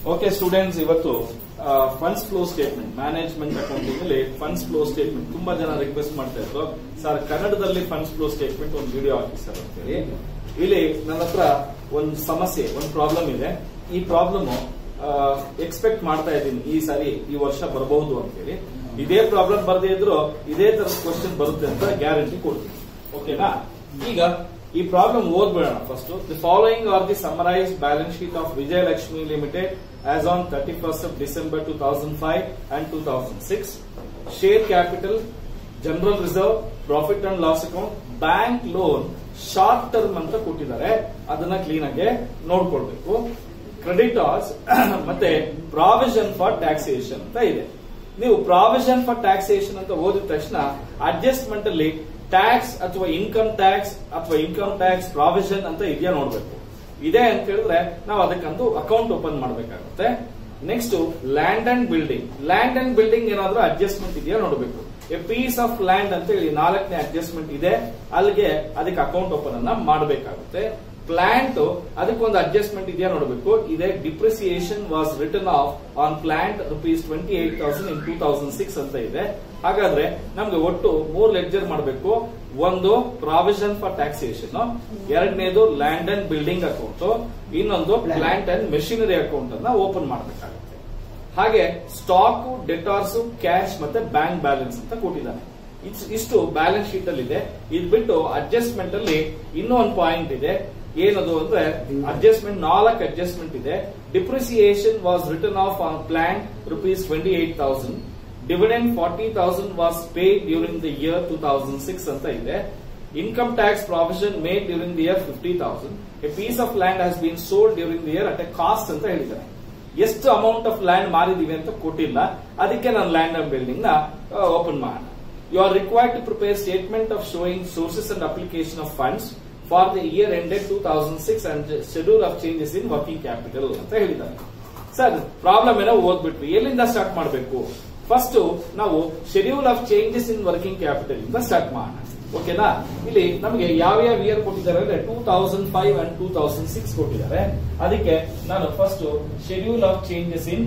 Okay students ಇವತ್ತು funds flow statement management accounting ಅಲ್ಲಿ funds flow statement ತುಂಬಾ ಜನ ರಿಕ್ವೆಸ್ಟ್ ಮಾಡ್ತಾ ಇದ್ರು ಸರ್ ಕನ್ನಡದಲ್ಲಿ ಫಂಡ್ಸ್ ಫ್ಲೋ ಸ್ಟೇಟ್ಮೆಂಟ್ ಒಂದು ವಿಡಿಯೋ ಹಾಕಿ ಸರ್ ಅಂತೇಳಿ ಇಲ್ಲಿ ನನ್ನ ಹತ್ರ ಒಂದು ಸಮಸ್ಯೆ ಒಂದು ಪ್ರಾಬ್ಲಮ್ ಇದೆ ಈ ಪ್ರಾಬ್ಲಮ್ ಎಕ್ಸ್ಪೆಕ್ಟ್ ಮಾಡ್ತಾ ಇದ್ದೀನಿ ಈ ಸಾರಿ ಈ ವರ್ಷ ಬರಬಹುದು ಅಂತೇಳಿ ಇದೇ ಪ್ರಾಬ್ಲಮ್ ಬರದೇ ಇದ್ರು ಇದೇ ತರದ ಕ್ವಶನ್ ಬರುತ್ತೆ ಅಂತ ಗ್ಯಾರಂಟಿ ಕೊಡ್ತೀನಿ ಓಕೆನಾ ಈಗ ಈ ಪ್ರಾಬ್ಲಮ್ ಓದ್ಬೇಡೋಣ first the following are the summarise balance sheet of Vijayalakshmi limited as on thirty first of December two thousand five and two thousand six share capital general reserve profit and loss account bank loan short term ಅಂತ ಕೊಟ್ಟಿದ್ದಾರೆ ಅದನ್ನ clean ಆಗಿ ನೋಡ್ಕೊಳ್ಬೇಕು creditors ಮತ್ತೆ provision for taxation ಅಂತ ಇದೆ ನೀವು provision for taxation ಅಂತ ಓದಿದ ತಕ್ಷಣ ಅಡ್ಜಸ್ಟ್ಮೆಂಟ್ ಅಲ್ಲಿ ಟ್ಯಾಕ್ಸ್ ಅಥವಾ ಇನ್ಕಮ್ ಟ್ಯಾಕ್ಸ್ ಅಥವಾ ಇನ್ಕಮ್ ಟ್ಯಾಕ್ಸ್ ಪ್ರಾವಿಷನ್ ಅಂತ ಇದೆಯಾ ನೋಡ್ಬೇಕು ಇದೆ ಅಂತ ಹೇಳಿದ್ರೆ ನಾವು ಅದಕ್ಕಂತೂ ಅಕೌಂಟ್ ಓಪನ್ ಮಾಡಬೇಕಾಗುತ್ತೆ next land and building land and building ಏನಾದ್ರೂ ಅಡ್ಜಸ್ಟ್ಮೆಂಟ್ ಇದೆಯಾ ನೋಡಬೇಕು ಎ ಪೀಸ್ ಆಫ್ ಲ್ಯಾಂಡ್ ಅಂತ ಹೇಳಿ ನಾಲ್ಕನೇ ಅಡ್ಜಸ್ಟ್ಮೆಂಟ್ ಇದೆ ಅಲ್ಲಿಗೆ ಅದಕ್ಕೆ ಅಕೌಂಟ್ ಓಪನ್ ಅನ್ನ ಮಾಡಬೇಕಾಗುತ್ತೆ ಪ್ಲಾಂಟ್ ಅದಕ್ಕೊಂದು ಅಡ್ಜಸ್ಟ್ಮೆಂಟ್ ಇದೆಯಾ ನೋಡಬೇಕು ಇದೆ depreciation was written off on plant rupees twenty eight thousand in two thousand six ಅಂತ ಇದೆ ಹಾಗಾದ್ರೆ ನಮ್ಗೆ ಒಟ್ಟು ಮೂರ್ ಲೆಕ್ಚರ್ ಮಾಡಬೇಕು ಒಂದು ಪ್ರಾವಿಷನ್ ಫಾರ್ ಟ್ಯಾಕ್ಸೇಷನ್ ಎರಡನೇದು ಲ್ಯಾಂಡ್ ಅಂಡ್ ಬಿಲ್ಡಿಂಗ್ ಅಕೌಂಟ್ ಇನ್ನೊಂದು ಪ್ಲಾಂಟ್ ಅಂಡ್ ಮೆಷಿನರಿ ಅಕೌಂಟ್ ಅನ್ನ ಓಪನ್ ಮಾಡಬೇಕಾಗುತ್ತೆ ಹಾಗೆ ಸ್ಟಾಕ್ ಡೆಟಾರ್ಸ್ ಕ್ಯಾಶ್ ಮತ್ತೆ ಬ್ಯಾಂಕ್ ಬ್ಯಾಲೆನ್ಸ್ ಅಂತ ಕೊಟ್ಟಿದ್ದಾನೆ ಇಷ್ಟು ಬ್ಯಾಲೆನ್ಸ್ ಶೀಟ್ ಅಲ್ಲಿ ಇದೆ ಇದು ಬಿಟ್ಟು ಅಡ್ಜಸ್ಟ್ಮೆಂಟ್ ಅಲ್ಲಿ ಇನ್ನೂ ಒಂದು ಪಾಯಿಂಟ್ ಇದೆ ಏನದು ಅಂದ್ರೆ ಅಡ್ಜಸ್ಟ್ಮೆಂಟ್ ನಾಲ್ಕು ಅಡ್ಜಸ್ಟ್ಮೆಂಟ್ ಇದೆ depreciation was written off on plan rupees twenty eight thousand dividend forty thousand was paid during the year two thousand six ಅಂತ ಇದೆ income tax provision made during the year fifty thousand a piece of land has been sold during the year at a cost ಅಂತ ಹೇಳಿದ್ದಾರೆ ಎಷ್ಟು amount of land ಮಾರಿದೀವಿ ಅಂತ ಕೊಟ್ಟಿಲ್ಲ ಅದಕ್ಕೆ ನಾನು land and building ನ ಓಪನ್ ಮಾಡೋಣ you are required to prepare statement of showing sources and application of funds for the year ended two thousand six and schedule of changes in working capital ಅಂತ ಹೇಳಿದ್ದಾರೆ sir problem ಏನೋ ಓದ್ಬಿಟ್ವಿ ಎಲ್ಲಿಂದ start ಮಾಡಬೇಕು first ನಾವು schedule of changes in working capital ಇಂದ start ಮಾಡೋಣ ಓಕೆನಾ ಇಲ್ಲಿ ನಮಗೆ ಯಾವ ಯಾವ ಇಯರ್ ಕೊಟ್ಟಿದ್ದಾರೆ ಅಂದ್ರೆ two thousand five and two thousand six ಕೊಟ್ಟಿದ್ದಾರೆ ಅದಕ್ಕೆ ನಾನು first schedule of changes in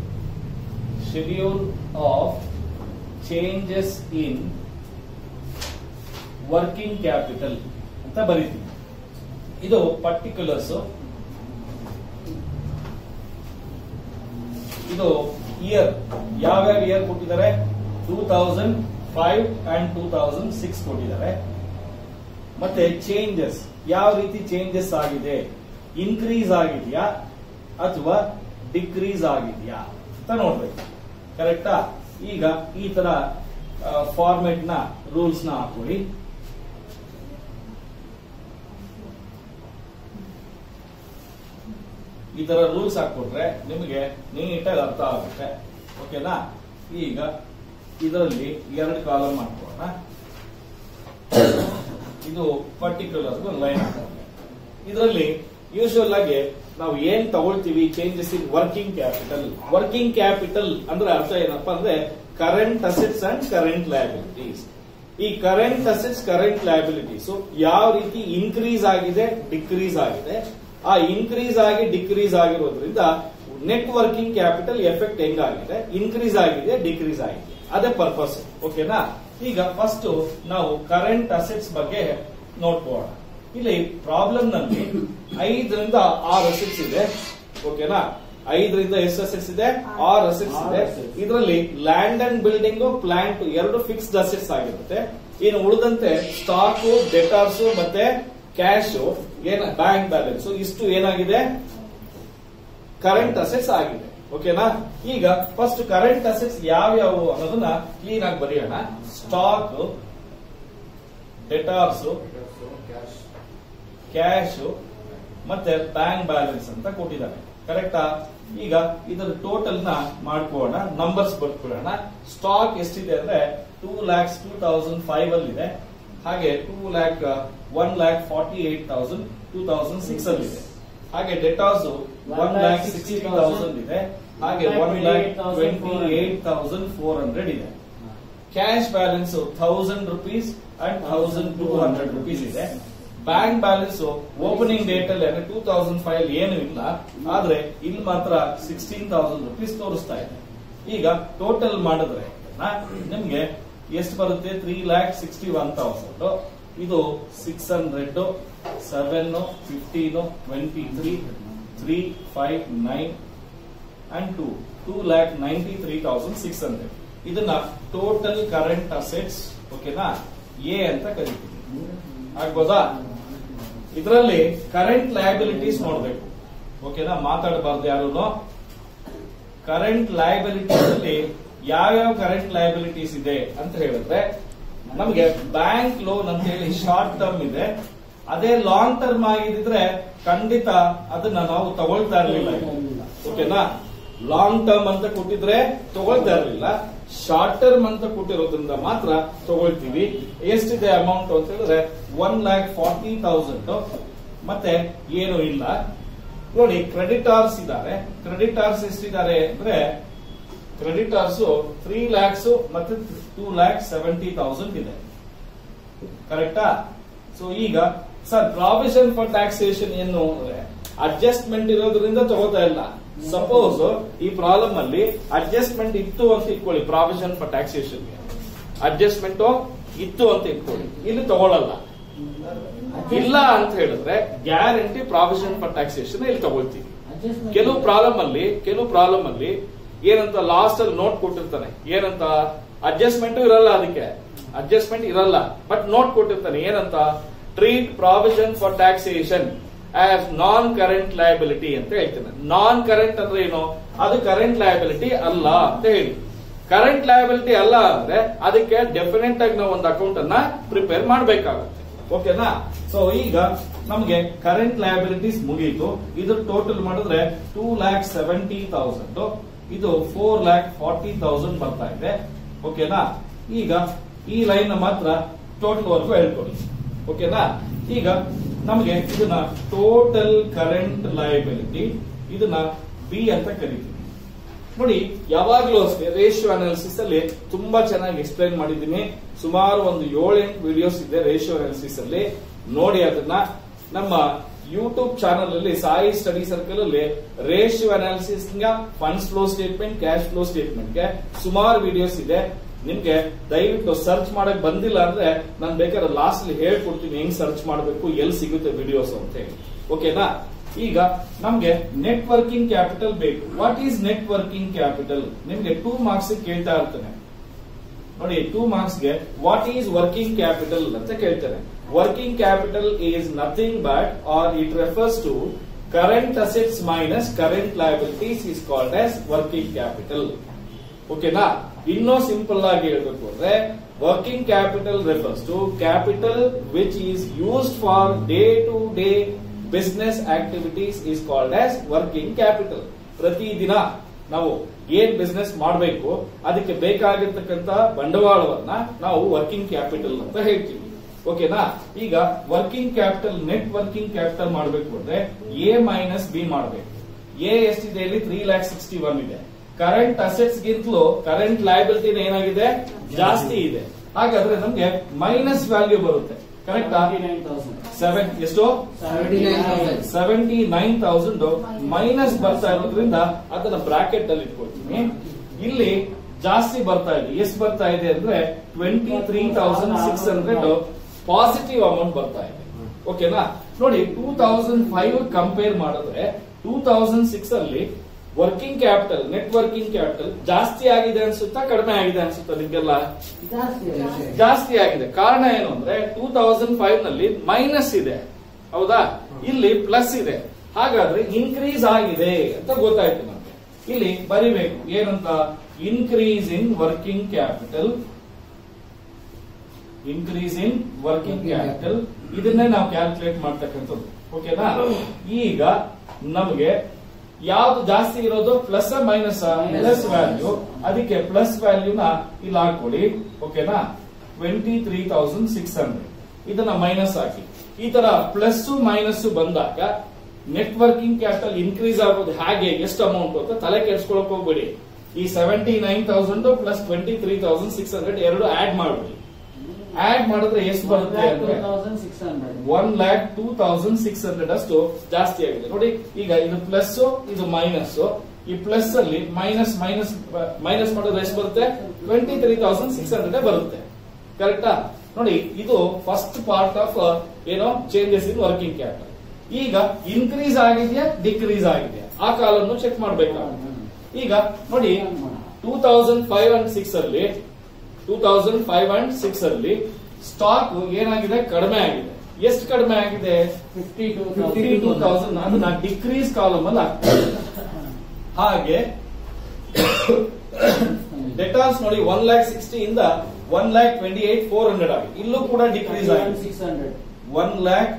schedule of changes in working capital ಅಂತ ಬರೀತೀನಿ ಇದು ಪರ್ಟಿಕ್ಯುಲರ್ಸ್ ಇದು ಇಯರ್ ಯಾವ್ಯಾವ ಇಯರ್ ಕೊಟ್ಟಿದ್ದಾರೆ two thousand five and two thousand six ಕೊಟ್ಟಿದ್ದಾರೆ ಮತ್ತೆ ಚೇಂಜಸ್ ಯಾವ ರೀತಿ ಚೇಂಜಸ್ ಆಗಿದೆ ಇನ್ಕ್ರೀಸ್ ಆಗಿದೆಯಾ ಅಥವಾ ಡಿಕ್ರೀಸ್ ಆಗಿದೆಯಾ ಅಂತ ನೋಡ್ಬೇಕು ಕರೆಕ್ಟಾ ಈಗ ಈ ತರ ಫಾರ್ಮೆಟ್ ನ ರೂಲ್ಸ್ ನ ಹಾಕೊಳ್ಳಿ ಈ ತರ ರೂಲ್ಸ್ ಹಾಕೊಟ್ರೆ ನಿಮಗೆ ನೀಟಾಗಿ ಅರ್ಥ ಆಗುತ್ತೆ ಓಕೆನಾ ಈಗ ಇದರಲ್ಲಿ ಎರಡು ಕಾಲಮ್ ಮಾಡ್ಕೊಳ್ಳೋಣ ಇದು ಪರ್ಟಿಕ್ಯುಲರ್ ಒಂದು ಲೈನ್ ಹಾಕೋಣ ಇದರಲ್ಲಿ ಯೂಶುವಲ್ ಆಗಿ ನಾವು ಏನ್ ತಗೊಳ್ತೀವಿ changes in working capital working capital ಅಂದ್ರೆ ಅರ್ಥ ಏನಪ್ಪಾ ಅಂದ್ರೆ current assets and current liabilities ಈ ಕರೆಂಟ್ ಅಸೆಟ್ಸ್ ಕರೆಂಟ್ ಲಯಬಿಲಿಟೀಸ್ ಯಾವ ರೀತಿ ಇನ್ಕ್ರೀಸ್ ಆಗಿದೆ ಡಿಕ್ರೀಸ್ ಆಗಿದೆ ಆ ಇನ್ಕ್ರೀಸ್ ಆಗಿ ಡಿಕ್ರೀಸ್ ಆಗಿರೋದ್ರಿಂದ ನೆಟ್ ವರ್ಕಿಂಗ್ ಕ್ಯಾಪಿಟಲ್ ಎಫೆಕ್ಟ್ ಹೆಂಗಾಗಿದೆ ಇನ್ಕ್ರೀಸ್ ಆಗಿದೆ ಡಿಕ್ರೀಸ್ ಆಗಿದೆ ಅದೇ ಪರ್ಪಸ್ ಓಕೆನಾ ಈಗ ಫಸ್ಟ್ ನಾವು ಕರೆಂಟ್ ಅಸೆಟ್ಸ್ ಬಗ್ಗೆ ನೋಡ್ಕೋಣ ಇಲ್ಲಿ ಪ್ರಾಬ್ಲಮ್ ನಲ್ಲಿ ಐದರಿಂದ ಆರು ಅಸೆಟ್ಸ್ ಇದೆ ಓಕೆನಾ ಐದರಿಂದ ಎಷ್ಟು ಅಸೆಟ್ಸ್ ಇದೆ ಆರು ಅಸೆಟ್ಸ್ ಇದೆ ಇದರಲ್ಲಿ ಲ್ಯಾಂಡ್ ಅಂಡ್ ಬಿಲ್ಡಿಂಗ್ ಪ್ಲಾಂಟ್ ಎರಡು ಫಿಕ್ಸ್ಡ್ ಅಸೆಟ್ಸ್ ಆಗಿರುತ್ತೆ ಇನ್ನು ಉಳಿದಂತೆ ಸ್ಟಾಕ್ ಡೆಟಾರ್ಸ್ ಮತ್ತೆ ಕ್ಯಾಶ್ ಏನ ಬ್ಯಾಂಕ್ ಬ್ಯಾಲೆನ್ಸ್ ಇಷ್ಟು ಏನಾಗಿದೆ ಕರೆಂಟ್ ಅಸೆಟ್ಸ್ ಆಗಿದೆ ಓಕೆನಾ ಈಗ ಫಸ್ಟ್ ಕರೆಂಟ್ ಅಸೆಟ್ಸ್ ಯಾವ್ಯಾವು ಅನ್ನೋದನ್ನ ಕ್ಲೀನ್ ಆಗಿ ಬರೆಯೋಣ ಸ್ಟಾಕ್ ಡೆಟಾರ್ಸ್ ಕ್ಯಾಶ್ ಮತ್ತೆ ಬ್ಯಾಂಕ್ ಬ್ಯಾಲೆನ್ಸ್ ಅಂತ ಕೊಟ್ಟಿದ್ದಾರೆ ಕರೆಕ್ಟಾ ಈಗ ಇದರ ಟೋಟಲ್ ನ ಮಾಡ್ಕೋಣ ನಂಬರ್ಸ್ ಬರ್ಕೊಳ್ಳೋಣ ಸ್ಟಾಕ್ ಎಷ್ಟಿದೆ ಅಂದ್ರೆ two lakhs two thousand five ಅಲ್ಲಿ ಇದೆ ಹಾಗೆ two lakh one lakh forty eight thousand two thousand six ಅಲ್ಲಿ ಇದೆ ಹಾಗೆ debtors one lakh sixty thousand ಇದೆ ಹಾಗೆ one lakh twenty eight thousand four hundred ಇದೆ cash balance thousand rupees and thousand two hundred rupees ಇದೆ ಬ್ಯಾಂಕ್ ಬ್ಯಾಲೆನ್ಸ್ ಓಪನಿಂಗ್ ಡೇಟ್ ಅಲ್ಲಿ ಅಂದ್ರೆ two thousand five ಏನು ಇಲ್ಲ ಆದ್ರೆ ಇಲ್ಲಿ ಮಾತ್ರ ಸಿಕ್ಸ್ಟೀನ್ ತೌಸಂಡ್ ರುಪೀಸ್ ತೋರಿಸ್ತಾ ಇದೆ ಈಗ ಟೋಟಲ್ ಮಾಡಿದ್ರೆ ನ- ನಿಮ್ಗೆ ಎಷ್ಟು ಬರುತ್ತೆ three lakh sixty one thousand ಇದು six hundred seven fifteen twenty three three five nine and two two lakh ninety three thousand six hundred ಇದನ್ನ ಟೋಟಲ್ ಕರೆಂಟ್ ಅಸೆಟ್ಸ್ ಓಕೆನಾ ಎ ಅಂತ ಕರಿತೀವಿ ಆಗ್ಬೋದಾ ಇದರಲ್ಲಿ ಕರೆಂಟ್ ಲಯಬಿಲಿಟೀಸ್ ನೋಡ್ಬೇಕು ಓಕೆನಾ ಮಾತಾಡಬಾರ್ದು ಯಾರು ಕರೆಂಟ್ ಲಯಬಿಲಿಟೀಸ್ ಅಲ್ಲಿ ಯಾವ್ಯಾವ ಕರೆಂಟ್ ಲಯಬಿಲಿಟೀಸ್ ಇದೆ ಅಂತ ಹೇಳಿದ್ರೆ ನಮಗೆ ಬ್ಯಾಂಕ್ ಲೋನ್ ಅಂತ ಹೇಳಿ ಶಾರ್ಟ್ ಟರ್ಮ್ ಇದೆ ಅದೇ ಲಾಂಗ್ ಟರ್ಮ್ ಆಗಿದ್ರೆ ಖಂಡಿತ ಅದನ್ನ ನಾವು ತಗೊಳ್ತಾ ಇರಲಿಲ್ಲ ಓಕೆನಾ ಲಾಂಗ್ ಟರ್ಮ್ ಅಂತ ಕೊಟ್ಟಿದ್ರೆ ತಗೊಳ್ತಾ ಇರಲಿಲ್ಲ ಶಾರ್ಟ್ ಟರ್ಮ್ ಅಂತ ಕೊಟ್ಟಿರೋದ್ರಿಂದ ಮಾತ್ರ ತಗೊಳ್ತೀವಿ ಎಷ್ಟಿದೆ ಅಮೌಂಟ್ ಅಂತ ಹೇಳಿದ್ರೆ ಒನ್ ಲ್ಯಾಕ್ ಫಾರ್ಟಿ ತೌಸಂಡ್ ಮತ್ತೆ ಏನು ಇಲ್ಲ ನೋಡಿ ಕ್ರೆಡಿಟಾರ್ಸ್ ಇದ್ದಾರೆ ಕ್ರೆಡಿಟಾರ್ಸ್ ಎಷ್ಟಿದ್ದಾರೆ ಅಂದ್ರೆ ಕ್ರೆಡಿಟಾರ್ಸ್ ತ್ರೀ ಲ್ಯಾಕ್ಸ್ ಮತ್ತೆ ಟೂ ಲ್ಯಾಕ್ ಸೆವೆಂಟಿ ತೌಸಂಡ್ ಇದೆ ಕರೆಕ್ಟಾ ಸೊ ಈಗ ಸರ್ ಪ್ರಾವಿಷನ್ ಫಾರ್ ಟ್ಯಾಕ್ಸೇಷನ್ ಏನು ಅಂದ್ರೆ ಅಡ್ಜಸ್ಟ್ಮೆಂಟ್ ಇರೋದ್ರಿಂದ ತಗೋತಾ ಇಲ್ಲ ಸಪೋಸ್ ಈ ಪ್ರಾಬ್ಲಮ್ ಅಲ್ಲಿ ಅಡ್ಜಸ್ಟ್ಮೆಂಟ್ ಇತ್ತು ಅಂತ ಇಟ್ಕೊಳ್ಳಿ ಪ್ರಾವಿಷನ್ ಫಾರ್ ಟ್ಯಾಕ್ಸೇಷನ್ ಅಡ್ಜಸ್ಟ್ಮೆಂಟ್ ಇತ್ತು ಅಂತ ಇಟ್ಕೊಳ್ಳಿ ಇಲ್ಲಿ ತಗೊಳ್ಳಲ್ಲ ಇಲ್ಲ ಅಂತ ಹೇಳಿದ್ರೆ ಗ್ಯಾರಂಟಿ ಪ್ರಾವಿಷನ್ ಫಾರ್ ಟ್ಯಾಕ್ಸೇಷನ್ ಇಲ್ಲಿ ತಗೊಳ್ತೀವಿ ಕೆಲವು ಪ್ರಾಬ್ಲಮ್ ಅಲ್ಲಿ ಕೆಲವು ಪ್ರಾಬ್ಲಮ್ ಅಲ್ಲಿ ಏನಂತ ಲಾಸ್ಟ್ ಅಲ್ಲಿ ನೋಟ್ ಕೊಟ್ಟಿರ್ತಾನೆ ಏನಂತ ಅಡ್ಜಸ್ಟ್ಮೆಂಟ್ ಇರಲ್ಲ ಅದಕ್ಕೆ ಅಡ್ಜಸ್ಟ್ಮೆಂಟ್ ಇರಲ್ಲ ಬಟ್ ನೋಟ್ ಕೊಟ್ಟಿರ್ತಾನೆ ಏನಂತ treat provision for taxation as non current liability ಅಂತ ಹೇಳ್ತಾನೆ ನಾನ್ ಕರೆಂಟ್ ಅಂದ್ರೆ ಏನು ಅದು ಕರೆಂಟ್ ಲಯಬಿಲಿಟಿ ಅಲ್ಲ ಅಂತ ಹೇಳಿ ಕರೆಂಟ್ ಲಯಬಿಲಿಟಿ ಅಲ್ಲ ಅಂದ್ರೆ ಅದಕ್ಕೆ ಡೆಫಿನೆಟ್ ಆಗಿ ನಾವು ಒಂದು ಅಕೌಂಟ್ ಅನ್ನ ಪ್ರಿಪೇರ್ ಮಾಡಬೇಕಾಗುತ್ತೆ ಓಕೆನಾ ಸೊ ಈಗ ನಮಗೆ ಕರೆಂಟ್ ಲಯಬಿಲಿಟೀಸ್ ಮುಗೀತು ಇದ್ರ ಟೋಟಲ್ ಮಾಡಿದ್ರೆ ಟೂ ಲ್ಯಾಕ್ ಸೆವೆಂಟಿ ತೌಸಂಡ್ ಇದು ಫೋರ್ ಲ್ಯಾಕ್ ಫಾರ್ಟಿ ತೌಸಂಡ್ ಬರ್ತಾ ಇದೆ ಓಕೆನಾ ಈಗ ಈ ಲೈನ್ ಮಾತ್ರ ಟೋಟಲ್ ವರ್ಗು ಹೇಳ್ಕೊಡಿ ಓಕೆನಾ ಈಗ ನಮಗೆ ಇದನ್ನ ಟೋಟಲ್ ಕರೆಂಟ್ ಲಯಬಿಲಿಟಿ ಇದನ್ನ ಬಿ ಅಂತ ಕರಿತೀವಿ ನೋಡಿ ಯಾವಾಗ್ಲೂ ಅಷ್ಟೇ ರೇಷಿಯೋ ಅನಾಲಿಸಿಸ್ ಅಲ್ಲಿ ತುಂಬಾ ಚೆನ್ನಾಗಿ ಎಕ್ಸ್ಪ್ಲೈನ್ ಮಾಡಿದ್ದೀನಿ ಸುಮಾರು ಒಂದು ಏಳೆಂಟು ವಿಡಿಯೋಸ್ ಇದೆ ರೇಷಿಯೋ ಅನಾಲಿಸಿಸ್ ಅಲ್ಲಿ ನೋಡಿ ಅದನ್ನ ನಮ್ಮ ಯೂಟ್ಯೂಬ್ ಚಾನಲ್ ಅಲ್ಲಿ ಸಾಯಿ ಸ್ಟಡಿ ಸರ್ಕಲ್ ಅಲ್ಲಿ ratio analysis funds flow statement cash flow statement ಗೆ ಸುಮಾರು ವಿಡಿಯೋಸ್ ಇದೆ ನಿಮ್ಗೆ ದಯವಿಟ್ಟು ಸರ್ಚ್ ಮಾಡಕ್ ಬಂದಿಲ್ಲ ಅಂದ್ರೆ ನಾನು ಬೇಕಾದ್ರೆ ಲಾಸ್ಟ್ ಅಲ್ಲಿ ಹೇಳ್ಕೊಡ್ತೀನಿ ಹೆಂಗ್ ಸರ್ಚ್ ಮಾಡಬೇಕು ಎಲ್ಲಿ ಸಿಗುತ್ತೆ ವಿಡಿಯೋಸ್ ಅಂತ ಹೇಳಿ ಓಕೆನಾ ಈಗ ನಮ್ಗೆ ನೆಟ್ ವರ್ಕಿಂಗ್ ಕ್ಯಾಪಿಟಲ್ ಬೇಕು what is net working capital ನಿಮ್ಗೆ ಟೂ ಮಾರ್ಕ್ಸ್ ಕೇಳ್ತಾ ಇರ್ತಾನೆ ನೋಡಿ ಟೂ ಮಾರ್ಕ್ಸ್ ಗೆ ವಾಟ್ ಈಸ್ ವರ್ಕಿಂಗ್ ಕ್ಯಾಪಿಟಲ್ ಅಂತ ಕೇಳ್ತಾರೆ working capital is nothing but are it refers to current assets minus current liabilities is called as working capital ಓಕೆನಾ ಇನ್ನೂ simple ಆಗಿ ಹೇಳ್ಬೇಕು ಅಂದ್ರೆ working capital refers to capital which is used for day to day business activities is called as working capital ಪ್ರತಿದಿನ ನಾವು ಏನ್ business ಮಾಡಬೇಕು ಅದಕ್ಕೆ ಬೇಕಾಗಿರ್ತಕ್ಕಂತ ಬಂಡವಾಳವನ್ನ ನಾವು ವರ್ಕಿಂಗ್ ಕ್ಯಾಪಿಟಲ್ ಅಂತ ಹೇಳ್ತೀವಿ ಓಕೆನಾ ಈಗ working capital net working capital ಮಾಡಬೇಕು ಅಂದ್ರೆ ಎ ಮೈನಸ್ ಬಿ ಮಾಡಬೇಕು ಎ ಎಷ್ಟಿದೆ ಇಲ್ಲಿ ತ್ರೀ ಲ್ಯಾಕ್ ಸಿಕ್ಸ್ಟಿ ಒನ್ ಇದೆ ಕರೆಂಟ್ ಅಸೆಟ್ಸ್ ಗಿಂತಲೂ ಕರೆಂಟ್ ಲಯಬಿಲಿಟಿ ಏನಾಗಿದೆ ಜಾಸ್ತಿ ಇದೆ ಹಾಗಾದ್ರೆ ನಮ್ಗೆ ಮೈನಸ್ ವ್ಯಾಲ್ಯೂ ಬರುತ್ತೆ ಕರೆಕ್ಟಾ ಸೆವೆನ್ ಎಷ್ಟು ಸೆವೆಂಟಿ ನೈನ್ ತೌಸಂಡ್ ಮೈನಸ್ ಬರ್ತಾ ಇರೋದ್ರಿಂದ ಅದನ್ನ ಬ್ರಾಕೆಟ್ ಅಲ್ಲಿ ಇಟ್ಕೊಳ್ತೀನಿ ಇಲ್ಲಿ ಜಾಸ್ತಿ ಬರ್ತಾ ಇದೆ ಎಷ್ಟು ಬರ್ತಾ ಇದೆ ಅಂದ್ರೆ twenty three thousand six hundred positive amount ಬರ್ತಾ ಇದೆ ಓಕೆನಾ ನೋಡಿ ಟೂ ತೌಸಂಡ್ ಫೈವ್ ಕಂಪೇರ್ ಮಾಡಿದ್ರೆ ಟೂ ತೌಸಂಡ್ ಸಿಕ್ಸ್ ಅಲ್ಲಿ working capital net working capital ಜಾಸ್ತಿ ಆಗಿದೆ ಅನ್ಸುತ್ತಾ ಕಡಿಮೆ ಆಗಿದೆ ಅನ್ಸುತ್ತಾ ನಿಮ್ಗೆಲ್ಲ ಜಾಸ್ತಿ ಆಗಿದೆ ಕಾರಣ ಏನು ಅಂದ್ರೆ ಟೂ ತೌಸಂಡ್ ಫೈವ್ ನಲ್ಲಿ ಮೈನಸ್ ಇದೆ ಹೌದಾ ಇಲ್ಲಿ ಪ್ಲಸ್ ಇದೆ ಹಾಗಾದ್ರೆ ಇನ್ಕ್ರೀಸ್ ಆಗಿದೆ ಅಂತ ಗೊತ್ತಾಯ್ತು ನಮ್ಗೆ ಇಲ್ಲಿ ಬರಿಬೇಕು ಏನಂತ increase in working capital increase in working capital ಇದನ್ನೇ ನಾವು ಕ್ಯಾಲ್ಕುಲೇಟ್ ಮಾಡ್ತಕ್ಕಂಥದ್ದು ಓಕೆನಾ ಈಗ ನಮಗೆ ಯಾವ್ದು ಜಾಸ್ತಿ ಇರೋದು ಪ್ಲಸ್ ಮೈನಸ್ ಪ್ಲಸ್ ವ್ಯಾಲ್ಯೂ ಅದಕ್ಕೆ ಪ್ಲಸ್ ವ್ಯಾಲ್ಯೂನ ಇಲ್ಲಿ ಹಾಕೊಳ್ಳಿ ಓಕೆನಾ twenty three thousand six hundred ಇದನ್ನ ಮೈನಸ್ ಹಾಕಿ ಈ ತರ ಪ್ಲಸ್ ಮೈನಸ್ ಬಂದಾಗ ನೆಟ್ ವರ್ಕಿಂಗ್ ಕ್ಯಾಪಿಟಲ್ ಇನ್ಕ್ರೀಸ್ ಆಗೋದು ಹೇಗೆ ಎಷ್ಟು ಅಮೌಂಟ್ ಅಂತ ತಲೆ ಕೆಡ್ಸ್ಕೊಳಕ್ ಹೋಗ್ಬೇಡಿ ಈ seventy nine thousand plus twenty three thousand six hundred ಎರಡು ಆಡ್ ಮಾಡ್ಬಿಡಿ ಆಡ್ ಮಾಡಿದ್ರೆ ಎಷ್ಟು ಬರುತ್ತೆ ಅಂದ್ರೆ six hundred one lakh two thousand six hundred ಅಷ್ಟು ಜಾಸ್ತಿ ಆಗಿದೆ ನೋಡಿ ಈಗ ಇದು ಪ್ಲಸ್ ಇದು ಮೈನಸ್ ಈ ಪ್ಲಸ್ ಅಲ್ಲಿ ಮೈನಸ್ ಮೈನಸ್ ಮೈನಸ್ ಮಾಡಿದ್ರೆ ಎಷ್ಟು ಬರುತ್ತೆ twenty three thousand six hundred ಬರುತ್ತೆ ಕರೆಕ್ಟಾ ನೋಡಿ ಇದು ಫಸ್ಟ್ ಪಾರ್ಟ್ ಆಫ್ ಏನೋ ಚೇಂಜಸ್ ಇನ್ ವರ್ಕಿಂಗ್ ಕ್ಯಾಪಿಟಲ್ ಈಗ ಇನ್ಕ್ರೀಸ್ ಆಗಿದೆಯಾ ಡಿಕ್ರೀಸ್ ಆಗಿದೆಯಾ ಆ ಕಾಲನ್ನು ಚೆಕ್ ಮಾಡ್ಬೇಕಾಗುತ್ತೆ ಈಗ ನೋಡಿ two thousand five and six ಅಲ್ಲಿ two thousand five and six ಅಲ್ಲಿ ಸ್ಟಾಕ್ ಏನಾಗಿದೆ ಕಡಿಮೆ ಆಗಿದೆ ಎಷ್ಟು ಕಡಿಮೆ ಆಗಿದೆ fifty two fifty two thousand ಅದನ್ನ ಡಿಕ್ರೀಸ್ ಕಾಲಮ್ ಅಲ್ಲಿ ಹಾಕ್ತಾರೆ ಹಾಗೆ ಡೆಟಾಲ್ಸ್ ನೋಡಿ ಒನ್ ಲ್ಯಾಕ್ ಸಿಕ್ಸ್ಟಿ ಇಂದ one lakh twenty eight four hundred ಆಗಿದೆ ಇಲ್ಲೂ ಕೂಡ ಡಿಕ್ರೀಸ್ ಆಗಿದೆ six hundred one lakh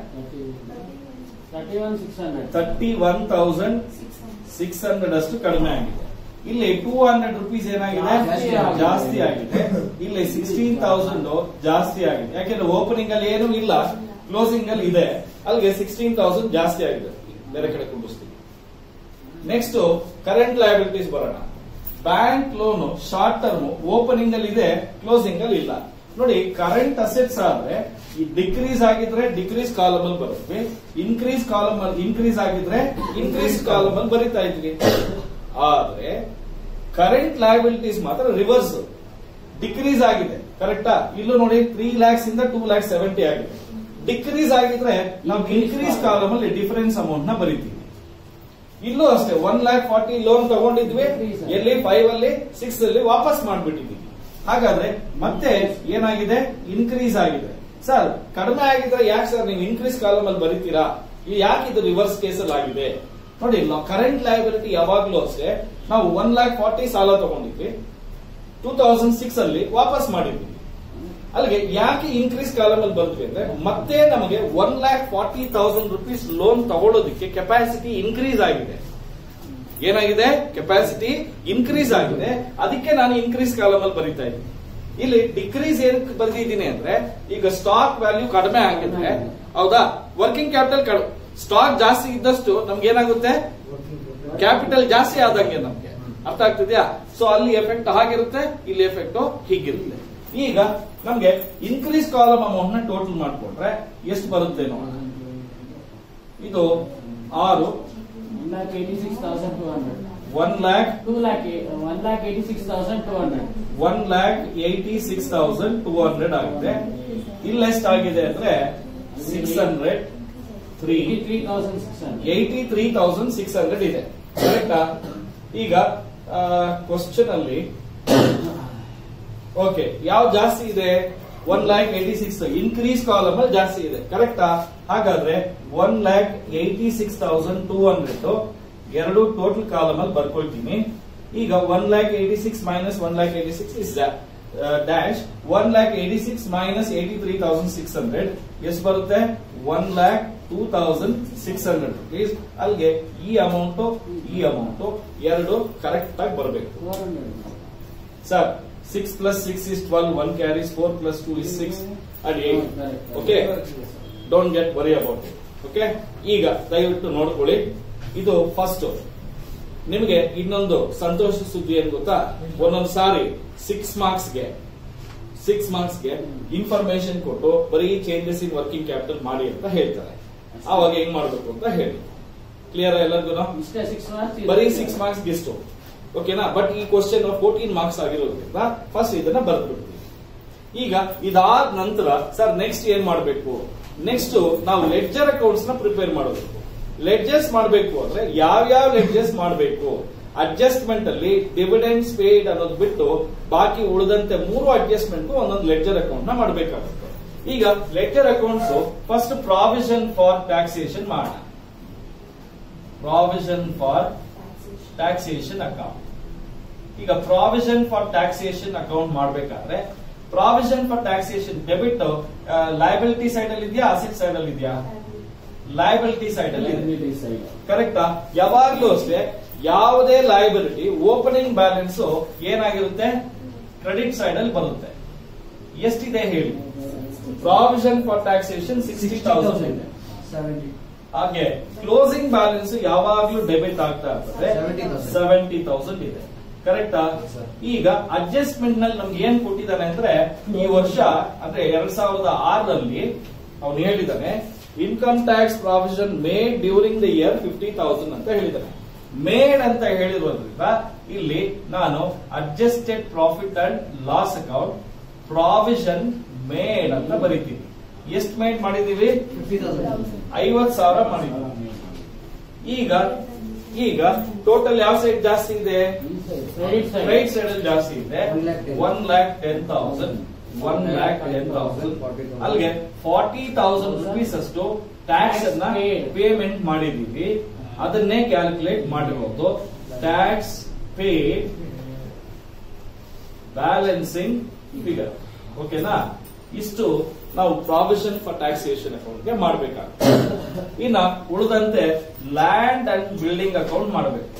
thirty one six hundred thirty one thousand six hundred ಅಷ್ಟು ಕಡಿಮೆ ಆಗಿದೆ ಇಲ್ಲಿ ಟೂ ಹಂಡ್ರೆಡ್ ರುಪೀಸ್ ಏನಾಗಿದೆ ಜಾಸ್ತಿ ಆಗಿದೆ. ಜಾಸ್ತಿ ಆಗಿದೆ ಇಲ್ಲಿ ಸಿಕ್ಸ್ಟೀನ್ ತೌಸಂಡ್ ಜಾಸ್ತಿ ಆಗಿದೆ ಯಾಕೆಂದ್ರೆ ಓಪನಿಂಗ್ ಅಲ್ಲಿ ಏನೂ ಇಲ್ಲ ಕ್ಲೋಸಿಂಗ್ ಅಲ್ಲಿ ಇದೆ ಅಲ್ಲಿಗೆ ಸಿಕ್ಸ್ಟೀನ್ ತೌಸಂಡ್ ಜಾಸ್ತಿ ಆಗಿದೆ ಬೇರೆ ಕಡೆ ಕುಂಡಿಸ್ತೀವಿ ನೆಕ್ಸ್ಟ್ ಕರೆಂಟ್ ಲಯಬಿಲಿಟೀಸ್ ಬರೋಣ bank loan short term opening ಅಲ್ಲಿ ಇದೆ ಕ್ಲೋಸಿಂಗ್ ಅಲ್ಲಿ ಇಲ್ಲ ನೋಡಿ ಕರೆಂಟ್ ಅಸೆಟ್ಸ್ ಆದ್ರೆ ಈ ಡಿಕ್ರೀಸ್ ಆಗಿದ್ರೆ ಡಿಕ್ರೀಸ್ ಕಾಲಮ್ ಅಲ್ಲಿ ಬರುತ್ತೆ ಇನ್ಕ್ರೀಸ್ ಕಾಲಮ್ ಅಲ್ಲಿ ಇನ್ಕ್ರೀಸ್ ಆಗಿದ್ರೆ ಇನ್ಕ್ರೀಸ್ ಕಾಲಮ್ ಅಲ್ಲಿ ಬರಿತಾ ಇದ್ವಿ ಆದ್ರೆ ಕರೆಂಟ್ ಲಯಬಿಲಿಟೀಸ್ ಮಾತ್ರ ರಿವರ್ಸ್ ಡಿಕ್ರೀಸ್ ಆಗಿದೆ ಕರೆಕ್ಟಾ ಇಲ್ಲೂ ನೋಡಿ ತ್ರೀ ಲ್ಯಾಕ್ಸ್ ಇಂದ ಟೂ ಲ್ಯಾಕ್ ಸೆವೆಂಟಿ ಆಗಿದೆ ಡಿಕ್ರೀಸ್ ಆಗಿದ್ರೆ ನಾವು ಇನ್ಕ್ರೀಸ್ ಕಾಲಮ್ ಅಲ್ಲಿ ಡಿಫರೆನ್ಸ್ ಅಮೌಂಟ್ ನ ಬರಿತೀವಿ ಇಲ್ಲೂ ಅಷ್ಟೇ ಒನ್ ಲ್ಯಾಕ್ ಫಾರ್ಟಿ ಲೋನ್ ತಗೊಂಡಿದ್ವಿ Increase. ಎಲ್ಲಿ ಫೈವ್ ಅಲ್ಲಿ ಸಿಕ್ಸ್ ಅಲ್ಲಿ ವಾಪಸ್ ಮಾಡ್ಬಿಟ್ಟಿದೀವಿ ಹಾಗಾದ್ರೆ ಮತ್ತೆ ಏನಾಗಿದೆ ಇನ್ಕ್ರೀಸ್ ಆಗಿದೆ ಸರ್ ಕಡಿಮೆ ಆಗಿದ್ರೆ ಯಾಕೆ ಸರ್ ನೀವು ಇನ್ಕ್ರೀಸ್ ಕಾಲಮ್ ಅಲ್ಲಿ ಬರೀತೀರಾ ಈ ಯಾಕೆ ಇದು ರಿವರ್ಸ್ ಕೇಸ್ ಅಲ್ಲಿ ಆಗಿದೆ ನೋಡಿ ಕರೆಂಟ್ ಲಯಬಿಲಿಟಿ ಯಾವಾಗ್ಲೂ ಅಷ್ಟೇ ನಾವು ಒನ್ ಲ್ಯಾಕ್ ಫಾರ್ಟಿ ಸಾಲ ತಗೊಂಡಿದ್ವಿ ಟೂ ತೌಸಂಡ್ ಸಿಕ್ಸ್ ಅಲ್ಲಿ ವಾಪಸ್ ಮಾಡಿದ್ವಿ ಅಲ್ಲಿಗೆ ಯಾಕೆ ಇನ್ಕ್ರೀಸ್ ಕಾಲಮ್ ಅಲ್ಲಿ ಬಂದ್ವಿ ಅಂದ್ರೆ ಮತ್ತೆ ನಮಗೆ one lakh forty thousand rupees loan ತಗೊಳ್ಳೋದಕ್ಕೆ ಕೆಪಾಸಿಟಿ ಇನ್ಕ್ರೀಸ್ ಆಗಿದೆ ಏನಾಗಿದೆ ಕೆಪಾಸಿಟಿ ಇನ್ಕ್ರೀಸ್ ಆಗಿದೆ ಅದಕ್ಕೆ ನಾನು ಇನ್ಕ್ರೀಸ್ ಕಾಲಮ್ ಅಲ್ಲಿ ಬರೀತಾ ಇದ್ದೀನಿ ಇಲ್ಲಿ ಡಿಕ್ರೀಸ್ ಏನಕ್ಕೆ ಬರ್ದಿದ್ದೀನಿ ಅಂದ್ರೆ ಈಗ ಸ್ಟಾಕ್ ವ್ಯಾಲ್ಯೂ ಕಡಿಮೆ ಆಗಿದ್ರೆ ಹೌದಾ ವರ್ಕಿಂಗ್ ಕ್ಯಾಪಿಟಲ್ ಕಡಿಮೆ ಸ್ಟಾಕ್ ಜಾಸ್ತಿ ಇದ್ದಷ್ಟು ನಮ್ಗೆ ಏನಾಗುತ್ತೆ ಕ್ಯಾಪಿಟಲ್ ಜಾಸ್ತಿ ಆದಂಗೆ ನಮ್ಗೆ ಅರ್ಥ ಆಗ್ತಿದ್ಯಾ ಸೊ ಅಲ್ಲಿ ಎಫೆಕ್ಟ್ ಹಾಗಿರುತ್ತೆ ಇಲ್ಲಿ ಎಫೆಕ್ಟ್ ಹೀಗಿರುತ್ತೆ ಈಗ ನಮ್ಗೆ ಇನ್ಕ್ರೀಸ್ ಕಾಲಮ್ ಅಮೌಂಟ್ ನ ಟೋಟಲ್ ಮಾಡ್ಕೊಂಡ್ರೆ ಎಷ್ಟು ಬರುತ್ತೆ ನೋಡೋಣ ಇದು ಆರು one lakh eighty six thousand two hundred one lakh two lakh one lakh eighty six thousand two hundred one lakh eighty six thousand two hundred ಆಗಿದೆ ಇಲ್ಲಿ ಎಷ್ಟಾಗಿದೆ ಅಂದ್ರೆ six hundred three eighty three thousand six hundred eighty three thousand six hundred ಇದೆ ಕರೆಕ್ಟಾ ಈಗ question ಅಲ್ಲಿ okay ಯಾವ ಜಾಸ್ತಿ ಇದೆ one lakh eighty six increase column ಅಲ್ಲಿ ಜಾಸ್ತಿ ಇದೆ ಕರೆಕ್ಟಾ ಹಾಗಾದ್ರೆ one lakh eighty six thousand two hundred ಎರಡು ಟೋಟಲ್ ಕಾಲಮ್ ಅಲ್ಲಿ ಬರ್ಕೊಳ್ತೀನಿ ಈಗ one lakh eighty six minus one lakh eighty six is dash one lakh eighty six minus eighty three thousand six hundred ಎಷ್ಟು ಬರುತ್ತೆ one lakh two thousand six hundred rupees ಅಲ್ಲಿಗೆ ಈ amount ಈ amount ಎರಡು ಕರೆಕ್ಟ್ ಆಗಿ ಬರಬೇಕು four hundred sir six plus six is twelve one carries four plus two is six and eight okay don't get worry about it okay ಈಗ ದಯವಿಟ್ಟು ನೋಡ್ಕೊಳ್ಳಿ ಇದು ಫಸ್ಟ್ ನಿಮಗೆ ಇನ್ನೊಂದು ಸಂತೋಷ ಸುದ್ದಿ ಏನ್ ಗೊತ್ತಾ ಒಂದೊಂದು ಸಾರಿ ಸಿಕ್ಸ್ ಮಾರ್ಕ್ಸ್ಗೆ ಸಿಕ್ಸ್ ಮಾರ್ಕ್ಸ್ಗೆ ಇನ್ಫಾರ್ಮೇಶನ್ ಕೊಟ್ಟು ಬರೀ ಚೇಂಜಸ್ ಇನ್ ವರ್ಕಿಂಗ್ ಕ್ಯಾಪಿಟಲ್ ಮಾಡಿ ಅಂತ ಹೇಳ್ತಾರೆ ಆವಾಗ ಹೆಂಗ್ ಮಾಡ್ಬೇಕು ಅಂತ ಹೇಳಿ ಕ್ಲಿಯರ್ ಎಲ್ಲರಿಗೂ ಇಷ್ಟೇ ಸಿಕ್ಸ್ ಮಾರ್ಕ್ಸ್ ಬರೀ ಸಿಕ್ಸ್ ಮಾರ್ಕ್ಸ್ ಗೆಸ್ಟು ಓಕೆನಾ ಬಟ್ ಈ ಕ್ವಶನ್ ಫೋರ್ಟೀನ್ ಮಾರ್ಕ್ಸ್ ಆಗಿರೋದ್ರಿಂದ ಫಸ್ಟ್ ಇದನ್ನ ಬರ್ದ್ಬಿಡ್ತೀವಿ ಈಗ ಇದಾದ ನಂತರ ಸರ್ ನೆಕ್ಸ್ಟ್ ಏನ್ ಮಾಡಬೇಕು ನೆಕ್ಸ್ಟ್ ನಾವು ಲೆಡ್ಜರ್ ಅಕೌಂಟ್ಸ್ ನ ಪ್ರಿಪೇರ್ ಮಾಡಬೇಕು ಲೆಡ್ಜರ್ಸ್ ಮಾಡಬೇಕು ಅಂದ್ರೆ ಯಾವ್ಯಾವ ಲೆಡ್ಜರ್ಸ್ ಮಾಡಬೇಕು ಅಡ್ಜಸ್ಟ್ಮೆಂಟ್ ಅಲ್ಲಿ ಡಿವಿಡೆಂಡ್ಸ್ ಪೇಡ್ ಅನ್ನೋದು ಬಿಟ್ಟು ಬಾಕಿ ಉಳಿದಂತೆ ಮೂರು ಅಡ್ಜಸ್ಟ್ಮೆಂಟ್ ಒಂದೊಂದು ಲೆಡ್ಜರ್ ಅಕೌಂಟ್ ನ ಮಾಡಬೇಕಾಗುತ್ತೆ ಈಗ ledger accounts first provision for taxation ಮಾಡೋಣ ಪ್ರಾವಿಷನ್ ಫಾರ್ ಟ್ಯಾಕ್ಸೇಷನ್ ಅಕೌಂಟ್ ಈಗ ಪ್ರಾವಿಷನ್ ಫಾರ್ ಟ್ಯಾಕ್ಸೇಷನ್ ಅಕೌಂಟ್ ಮಾಡಬೇಕಾದ್ರೆ provision for taxation debit liability side ಅಲ್ಲಿ ಇದೆಯಾ ಅಸೆಟ್ ಸೈಡ್ ಅಲ್ಲಿ ಇದೆಯಾ ಲಯಬಿಲಿಟಿ ಸೈಡ್ ಅಲ್ಲಿ ಇದೆ ಸೈಡ್ ಕರೆಕ್ಟಾ ಯಾವಾಗ್ಲೂ ಅಷ್ಟೇ ಯಾವುದೇ ಲಯಬಿಲಿಟಿ ಓಪನಿಂಗ್ ಬ್ಯಾಲೆನ್ಸ್ ಏನಾಗಿರುತ್ತೆ ಕ್ರೆಡಿಟ್ ಸೈಡ್ ಅಲ್ಲಿ ಬರುತ್ತೆ ಎಷ್ಟಿದೆ ಹೇಳಿ provision for taxation sixty thousand ಇದೆ ಹಾಗೆ ಕ್ಲೋಸಿಂಗ್ ಬ್ಯಾಲೆನ್ಸ್ ಯಾವಾಗ್ಲೂ ಡೆಬಿಟ್ ಆಗ್ತಾ ಇರ್ತದೆ 70,000. ಸೆವೆಂಟಿ ತೌಸಂಡ್ ಇದೆ ಕರೆಕ್ಟಾ ಈಗ ಅಡ್ಜಸ್ಟ್ಮೆಂಟ್ ನಲ್ಲಿ ನಮ್ಗೆ ಏನ್ ಕೊಟ್ಟಿದ್ದಾನೆ ಅಂದ್ರೆ ಈ ವರ್ಷ ಅಂದ್ರೆ ಎರಡ್ ಸಾವಿರದ ಆರರಲ್ಲಿ ಅವನು ಹೇಳಿದ್ದಾನೆ income tax provision made during the year fifty thousand ಅಂತ ಹೇಳಿದ್ದಾನೆ ಮೇಡ್ ಅಂತ ಹೇಳಿರೋದ್ರಿಂದ ಇಲ್ಲಿ ನಾನು adjusted profit and loss account provision made ಅಂತ ಬರೀತೀನಿ ಎಷ್ಟು ಮೇಡ್ ಮಾಡಿದೀವಿ ಐವತ್ ಸಾವಿರ ಮಾಡಿದ್ವಿ ಈಗ ಈಗ ಟೋಟಲ್ ಯಾವ ಸೈಡ್ ಜಾಸ್ತಿ ಇದೆ ಕ್ರೆಡಿಟ್ ಸೈಡ್ ರೈಟ್ ಸೈಡ್ ಅಲ್ಲಿ ಜಾಸ್ತಿ ಇದೆ One lakh ten. One lakh ten thousand one lakh ten thousand ಅಲ್ಲಿಗೆ ಫಾರ್ಟಿ ತೌಸಂಡ್ ರುಪೀಸ್ ಅಷ್ಟು ಟ್ಯಾಕ್ಸ್ ಅನ್ನ Paid. ಪೇಮೆಂಟ್ ಮಾಡಿದೀವಿ ಅದನ್ನೇ ಕ್ಯಾಲ್ಕುಲೇಟ್ ಮಾಡಿರೋದು ಟ್ಯಾಕ್ಸ್ ಪೇಡ್ ಬ್ಯಾಲೆನ್ಸಿಂಗ್ ಫಿಗರ್ ಓಕೆನಾ ಇಷ್ಟು ನಾವು ಪ್ರಾವಿಷನ್ ಫಾರ್ ಟ್ಯಾಕ್ಸೇಷನ್ ಅಕೌಂಟ್ ಗೆ ಮಾಡಬೇಕಾಗುತ್ತೆ ಇನ್ನ ಉಳಿದಂತೆ ಲ್ಯಾಂಡ್ ಅಂಡ್ ಬಿಲ್ಡಿಂಗ್ ಅಕೌಂಟ್ ಮಾಡಬೇಕು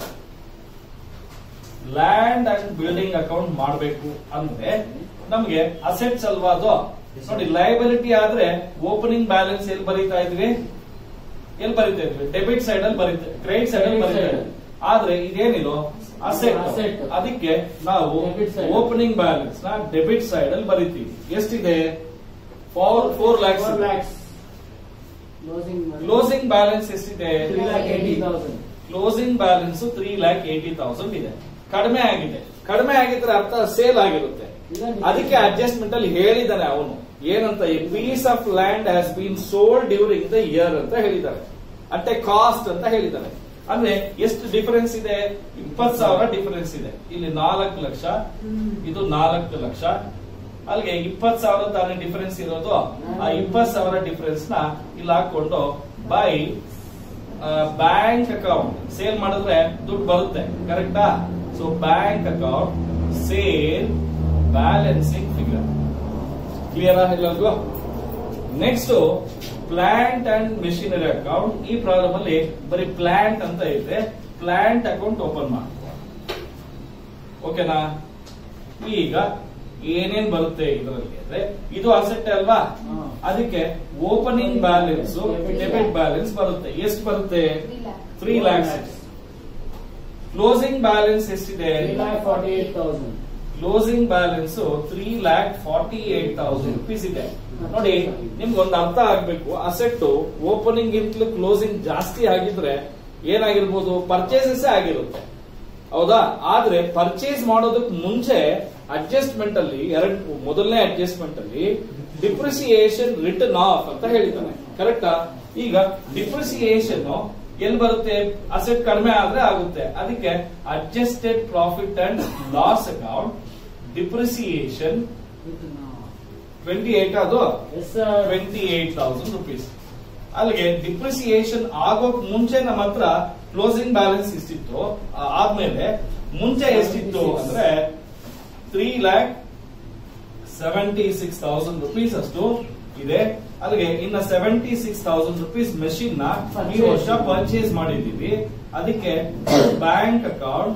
ಲ್ಯಾಂಡ್ ಅಂಡ್ ಬಿಲ್ಡಿಂಗ್ ಅಕೌಂಟ್ ಮಾಡಬೇಕು ಅಂದ್ರೆ ನಮ್ಗೆ ಅಸೆಟ್ಸ್ ಅಲ್ವಾ ಅದು ನೋಡಿ ಲಯಬಿಲಿಟಿ ಆದ್ರೆ ಓಪನಿಂಗ್ ಬ್ಯಾಲೆನ್ಸ್ ಎಲ್ಲಿ ಬರೀತಾ ಇದ್ವಿ ಎಲ್ಲಿ ಬರೀತಾ ಇದ್ವಿ ಡೆಬಿಟ್ ಸೈಡ್ ಅಲ್ಲಿ ಬರೀತಾ ಕ್ರೆಡಿಟ್ ಸೈಡ್ ಅಲ್ಲಿ Credit ಬರೀತಾ side. ಇದ್ವಿ ಆದ್ರೆ ಇದೇನಿದು ಅಸೆಟ್ Asset. ಅದಕ್ಕೆ ನಾವು Debit side. ಓಪನಿಂಗ್ ಬ್ಯಾಲೆನ್ಸ್ ನ ಡೆಬಿಟ್ ಸೈಡ್ ಅಲ್ಲಿ ಬರೀತೀವಿ ಎಷ್ಟಿದೆ four four lakhs four lakhs closing closing balance ಎಷ್ಟಿದೆ three lakh eighty thousand closing balance three lakh eighty thousand ಇದೆ ಕಡಿಮೆ ಆಗಿದೆ ಕಡಿಮೆ ಆಗಿದ್ರೆ ಅರ್ಥ ಸೇಲ್ ಆಗಿರುತ್ತೆ ಅದಕ್ಕೆ ಅಡ್ಜಸ್ಟ್ಮೆಂಟ್ ಅಲ್ಲಿ ಹೇಳಿದಾನೆ ಅವನು ಏನಂತ ಈ piece of land has been sold during the year ಅಂತ ಹೇಳಿದ್ದಾರೆ ಅಟ್ಟೆ ಕಾಸ್ಟ್ ಅಂತ ಹೇಳಿದ್ದಾರೆ ಅಂದ್ರೆ ಎಷ್ಟು ಡಿಫರೆನ್ಸ್ ಇದೆ ಇಪ್ಪತ್ ಸಾವಿರ ಡಿಫರೆನ್ಸ್ ಇದೆ ಇಲ್ಲಿ ನಾಲ್ಕು ಲಕ್ಷ ಇದು ನಾಲ್ಕು ಲಕ್ಷ ಅಲ್ಲಿಗೆ ಇಪ್ಪತ್ ಸಾವಿರ ತಾನೇ ಡಿಫರೆನ್ಸ್ ಇರೋದು ಆ ಇಪ್ಪತ್ ಸಾವಿರ ಡಿಫರೆನ್ಸ್ ನ ಇಲ್ಲಿ ಹಾಕೊಂಡು ಬೈ ಬ್ಯಾಂಕ್ ಅಕೌಂಟ್ ಸೇಲ್ ಮಾಡಿದ್ರೆ ದುಡ್ಡು ಬರುತ್ತೆ ಕರೆಕ್ಟಾ so bank account sale balancing figure clear ಎಲ್ಲರಿಗೂ next plant and machinery account ಈ ಪ್ರಾಬ್ಲಮ್ ಅಲ್ಲಿ ಬರೀ ಪ್ಲಾಂಟ್ ಅಂತ ಇದೆ ಪ್ಲಾಂಟ್ ಅಕೌಂಟ್ ಓಪನ್ ಮಾಡಿ ಓಕೆನಾ ಈಗ ಏನೇನ್ ಬರುತ್ತೆ ಇದರಲ್ಲಿ ಅಂದ್ರೆ ಇದು ಅಸೆಟ್ ಅಲ್ವಾ ಹಾ. ಅದಕ್ಕೆ ಓಪನಿಂಗ್ ಬ್ಯಾಲೆನ್ಸ್ ಡೆಬಿಟ್ ಬ್ಯಾಲೆನ್ಸ್ ಬರುತ್ತೆ ಎಷ್ಟು ಬರುತ್ತೆ ತ್ರೀ ಲ್ಯಾಕ್ಸ್ ಕ್ಲೋಸಿಂಗ್ ಬ್ಯಾಲೆನ್ಸ್ ಎಷ್ಟಿದೆ three lakh forty eight thousand closing balance three lakh forty eight thousand rupees ಇದೆ ನೋಡಿ ನಿಮ್ಗೆ ಒಂದು ಅರ್ಥ ಆಗ್ಬೇಕು ಅಸೆಟ್ ಓಪನಿಂಗ್ ಇಂತಲೂ ಕ್ಲೋಸಿಂಗ್ ಜಾಸ್ತಿ ಆಗಿದ್ರೆ ಏನಾಗಿರ್ಬೋದು ಪರ್ಚೇಸಸ್ ಆಗಿರುತ್ತೆ ಹೌದಾ ಆದ್ರೆ ಪರ್ಚೇಸ್ ಮಾಡೋದಕ್ಕೆ ಮುಂಚೆ ಅಡ್ಜಸ್ಟ್ಮೆಂಟ್ ಅಲ್ಲಿ ಎರಡ್ ಮೊದಲನೇ ಅಡ್ಜಸ್ಟ್ಮೆಂಟ್ ಅಲ್ಲಿ ಡಿಪ್ರಿಸಿಯೇಷನ್ ರಿಟರ್ನ್ ಆಫ್ ಅಂತ ಹೇಳಿದ್ದಾನೆ ಕರೆಕ್ಟಾ ಈಗ ಡಿಪ್ರಿಸಿಯೇಷನ್ ಎಲ್ಲಿ ಬರುತ್ತೆ ಅಸೆಟ್ ಕಡಿಮೆ ಆದ್ರೆ ಆಗುತ್ತೆ ಅದಕ್ಕೆ adjusted profit and loss account depreciation twenty eight ಅದು yes sir twenty eight thousand rupees ಅಲ್ಲಿಗೆ ಡಿಪ್ರಿಸಿಯೇಷನ್ ಆಗೋಕ್ ಮುಂಚೆ ನಮ್ಮ ಹತ್ರ ಕ್ಲೋಸಿಂಗ್ ಬ್ಯಾಲೆನ್ಸ್ ಎಷ್ಟಿತ್ತು ಆ, ಆದ್ಮೇಲೆ ಮುಂಚೆ ಎಷ್ಟಿತ್ತು ಅಂದ್ರೆ three lakh seventy six thousand rupees ಅಷ್ಟು ಇದೆ ಅಲ್ಲಿಗೆ ಇನ್ನ seventy six thousand rupees machine ನ ಈ ವರ್ಷ ಪರ್ಚೇಸ್ ಮಾಡಿದ್ದೀವಿ ಅದಕ್ಕೆ bank account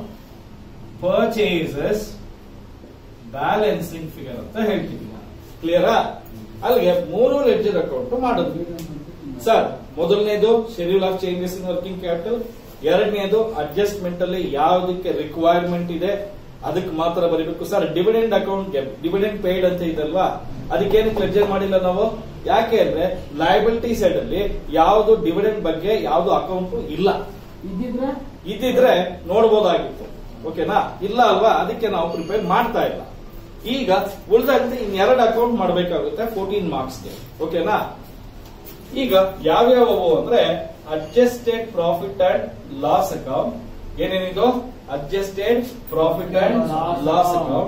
purchases balancing figure ಅಂತ ಹೇಳ್ತೀವಿ ಕ್ಲಿಯರಾ ಅಲ್ಲಿಗೆ ಮೂರು ಲೆಡ್ಜರ್ ಅಕೌಂಟ್ ಮಾಡಿದ್ವಿ ಸರ್ ಮೊದಲನೇದು schedule of changes in working capital ಎರಡನೇದು ಅಡ್ಜಸ್ಟ್ಮೆಂಟ್ ಅಲ್ಲಿ ಯಾವುದಕ್ಕೆ ರಿಕ್ವೈರ್ಮೆಂಟ್ ಇದೆ ಅದಕ್ಕೆ ಮಾತ್ರ ಬರೀಬೇಕು ಸರ್ ಡಿವಿಡೆಂಡ್ ಅಕೌಂಟ್ಗೆ ಡಿವಿಡೆಂಡ್ ಪೇಯ್ಡ್ ಅಂತ ಇದಲ್ವಾ ಅದಕ್ಕೇನು ಲೆಡ್ಜರ್ ಮಾಡಿಲ್ಲ ನಾವು ಯಾಕೆ ಅಂದ್ರೆ ಲಯಬಿಲಿಟಿ ಸೈಡ್ ಅಲ್ಲಿ ಯಾವುದು ಡಿವಿಡೆಂಡ್ ಬಗ್ಗೆ ಯಾವುದು ಅಕೌಂಟ್ ಇಲ್ಲ ಇದ್ದಿದ್ರೆ ಇದ್ದಿದ್ರೆ ನೋಡ್ಬೋದಾಗಿತ್ತು ಓಕೆನಾ ಇಲ್ಲ ಅಲ್ವಾ ಅದಕ್ಕೆ ನಾವು ಪ್ರಿಪೇರ್ ಮಾಡ್ತಾ ಇಲ್ಲ ಈಗ ಉಳಿದಂತೆ ಇನ್ನೆರಡು ಅಕೌಂಟ್ ಮಾಡಬೇಕಾಗುತ್ತೆ ಫೋರ್ಟೀನ್ ಮಾರ್ಕ್ಸ್ಗೆ ಓಕೆನಾ ಈಗ ಯಾವ್ಯಾವವು ಅಂದ್ರೆ adjusted profit and loss account ಏನೇನಿದು adjusted profit and Loss loss account. Account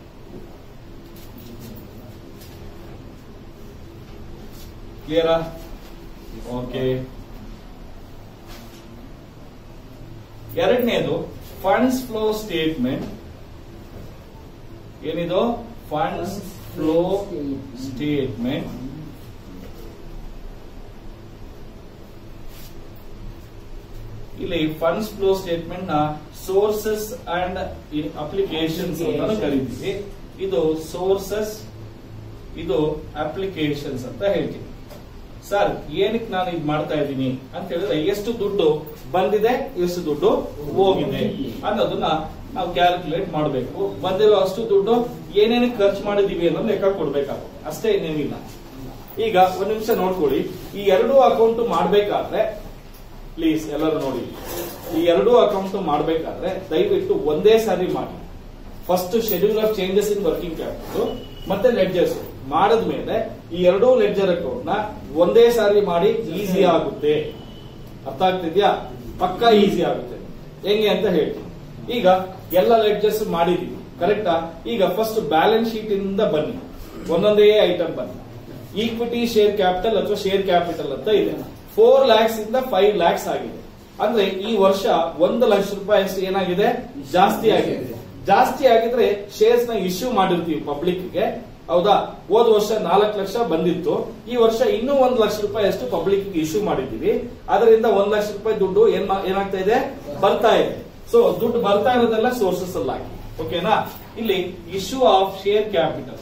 ಕ್ಲಿಯರಾ ಓಕೆ ಎರಡನೇದು ಫಂಡ್ಸ್ ಫ್ಲೋ ಸ್ಟೇಟ್ಮೆಂಟ್ ಏನಿದು ಫಂಡ್ಸ್ ಫ್ಲೋ ಸ್ಟೇಟ್ಮೆಂಟ್ ಇಲ್ಲಿ ಫಂಡ್ಸ್ ಫ್ಲೋ ಸ್ಟೇಟ್ಮೆಂಟ್ ನ ಸೋರ್ಸಸ್ ಅಂಡ್ ಅಪ್ಲಿಕೇಶನ್ಸ್ ಅಂತ ಕರಿತೀವಿ ಇದು ಸೋರ್ಸಸ್ ಇದು ಅಪ್ಲಿಕೇಶನ್ಸ್ ಅಂತ ಹೇಳ್ತೀವಿ ಸರ್ ಏನಕ್ಕೆ ನಾನು ಇದು ಮಾಡ್ತಾ ಇದ್ದೀನಿ ಅಂತ ಹೇಳಿದ್ರೆ ಎಷ್ಟು ದುಡ್ಡು ಬಂದಿದೆ ಎಷ್ಟು ದುಡ್ಡು ಹೋಗಿದೆ ಅನ್ನೋದನ್ನ ನಾವು ಕ್ಯಾಲ್ಕುಲೇಟ್ ಮಾಡಬೇಕು ಬಂದಿರೋ ಅಷ್ಟು ದುಡ್ಡು ಏನೇನು ಖರ್ಚು ಮಾಡಿದೀವಿ ಅನ್ನೋದು ಲೆಕ್ಕ ಕೊಡ್ಬೇಕಾಗುತ್ತೆ ಅಷ್ಟೇ ಇನ್ನೇನಿಲ್ಲ ಈಗ ಒಂದ್ ನಿಮಿಷ ನೋಡ್ಕೊಳ್ಳಿ ಈ ಎರಡೂ ಅಕೌಂಟ್ ಮಾಡ್ಬೇಕಾದ್ರೆ ಪ್ಲೀಸ್ ಎಲ್ಲರೂ ನೋಡಿ ಈ ಎರಡೂ ಅಕೌಂಟ್ ಮಾಡ್ಬೇಕಾದ್ರೆ ದಯವಿಟ್ಟು ಒಂದೇ ಸಾರಿ ಮಾಡಿ first schedule of changes in working capital ಮತ್ತೆ ಲೆಡ್ಜರ್ಸ್ ಮಾಡಿದ್ಮೇಲೆ ಈ ಎರಡೂ ಲೆಡ್ಜರ್ ಅಕೌಂಟ್ ನ ಒಂದೇ ಸಾರಿ ಮಾಡಿ ಈಸಿ ಆಗುತ್ತೆ ಅರ್ಥ ಆಗ್ತಿದ್ಯಾ ಪಕ್ಕಾ ಈಸಿ ಆಗುತ್ತೆ ಹೆಂಗೆ ಅಂತ ಹೇಳ್ತೀನಿ ಈಗ ಎಲ್ಲ ಲೆಡ್ಜರ್ಸ್ ಮಾಡಿದೀವಿ ಕರೆಕ್ಟಾ ಈಗ ಫಸ್ಟ್ ಬ್ಯಾಲೆನ್ಸ್ ಶೀಟ್ ಇಂದ ಬನ್ನಿ ಒಂದೊಂದೇ ಐಟಮ್ ಬನ್ನಿ ಈಕ್ವಿಟಿ ಶೇರ್ ಕ್ಯಾಪಿಟಲ್ ಅಥವಾ ಶೇರ್ ಕ್ಯಾಪಿಟಲ್ ಅಂತ ಇದೆ ಫೋರ್ ಲ್ಯಾಕ್ಸ್ ಇಂದ ಫೈವ್ ಲ್ಯಾಕ್ಸ್ ಆಗಿದೆ ಅಂದ್ರೆ ಈ ವರ್ಷ ಒಂದು ಲಕ್ಷ ರೂಪಾಯಿ ಅಷ್ಟು ಏನಾಗಿದೆ ಜಾಸ್ತಿ ಆಗಿದೆ ಜಾಸ್ತಿ ಆಗಿದ್ರೆ ಶೇರ್ಸ್ ನ ಇಶ್ಯೂ ಮಾಡಿರ್ತೀವಿ ಪಬ್ಲಿಕ್ ಗೆ ಹೌದಾ ಹೋದ ವರ್ಷ ನಾಲ್ಕು ಲಕ್ಷ ಬಂದಿತ್ತು ಈ ವರ್ಷ ಇನ್ನೂ ಒಂದ್ ಲಕ್ಷ ರೂಪಾಯಿ ಅಷ್ಟು ಪಬ್ಲಿಕ್ ಇಶ್ಯೂ ಮಾಡಿದ್ದೀವಿ ಅದರಿಂದ ಒಂದ್ ಲಕ್ಷ ರೂಪಾಯಿ ದುಡ್ಡು ಏನ್ ಮಾ- ಏನಾಗ್ತಾ ಇದೆ ಬರ್ತಾ ಇದೆ ಸೊ ದುಡ್ಡು ಬರ್ತಾ ಇರೋದೆಲ್ಲ ಸೋರ್ಸಸ್ ಅಲ್ಲಿ ಹಾಕಿ ಓಕೆನಾ ಇಲ್ಲಿ ಇಶ್ಯೂ ಆಫ್ ಶೇರ್ ಕ್ಯಾಪಿಟಲ್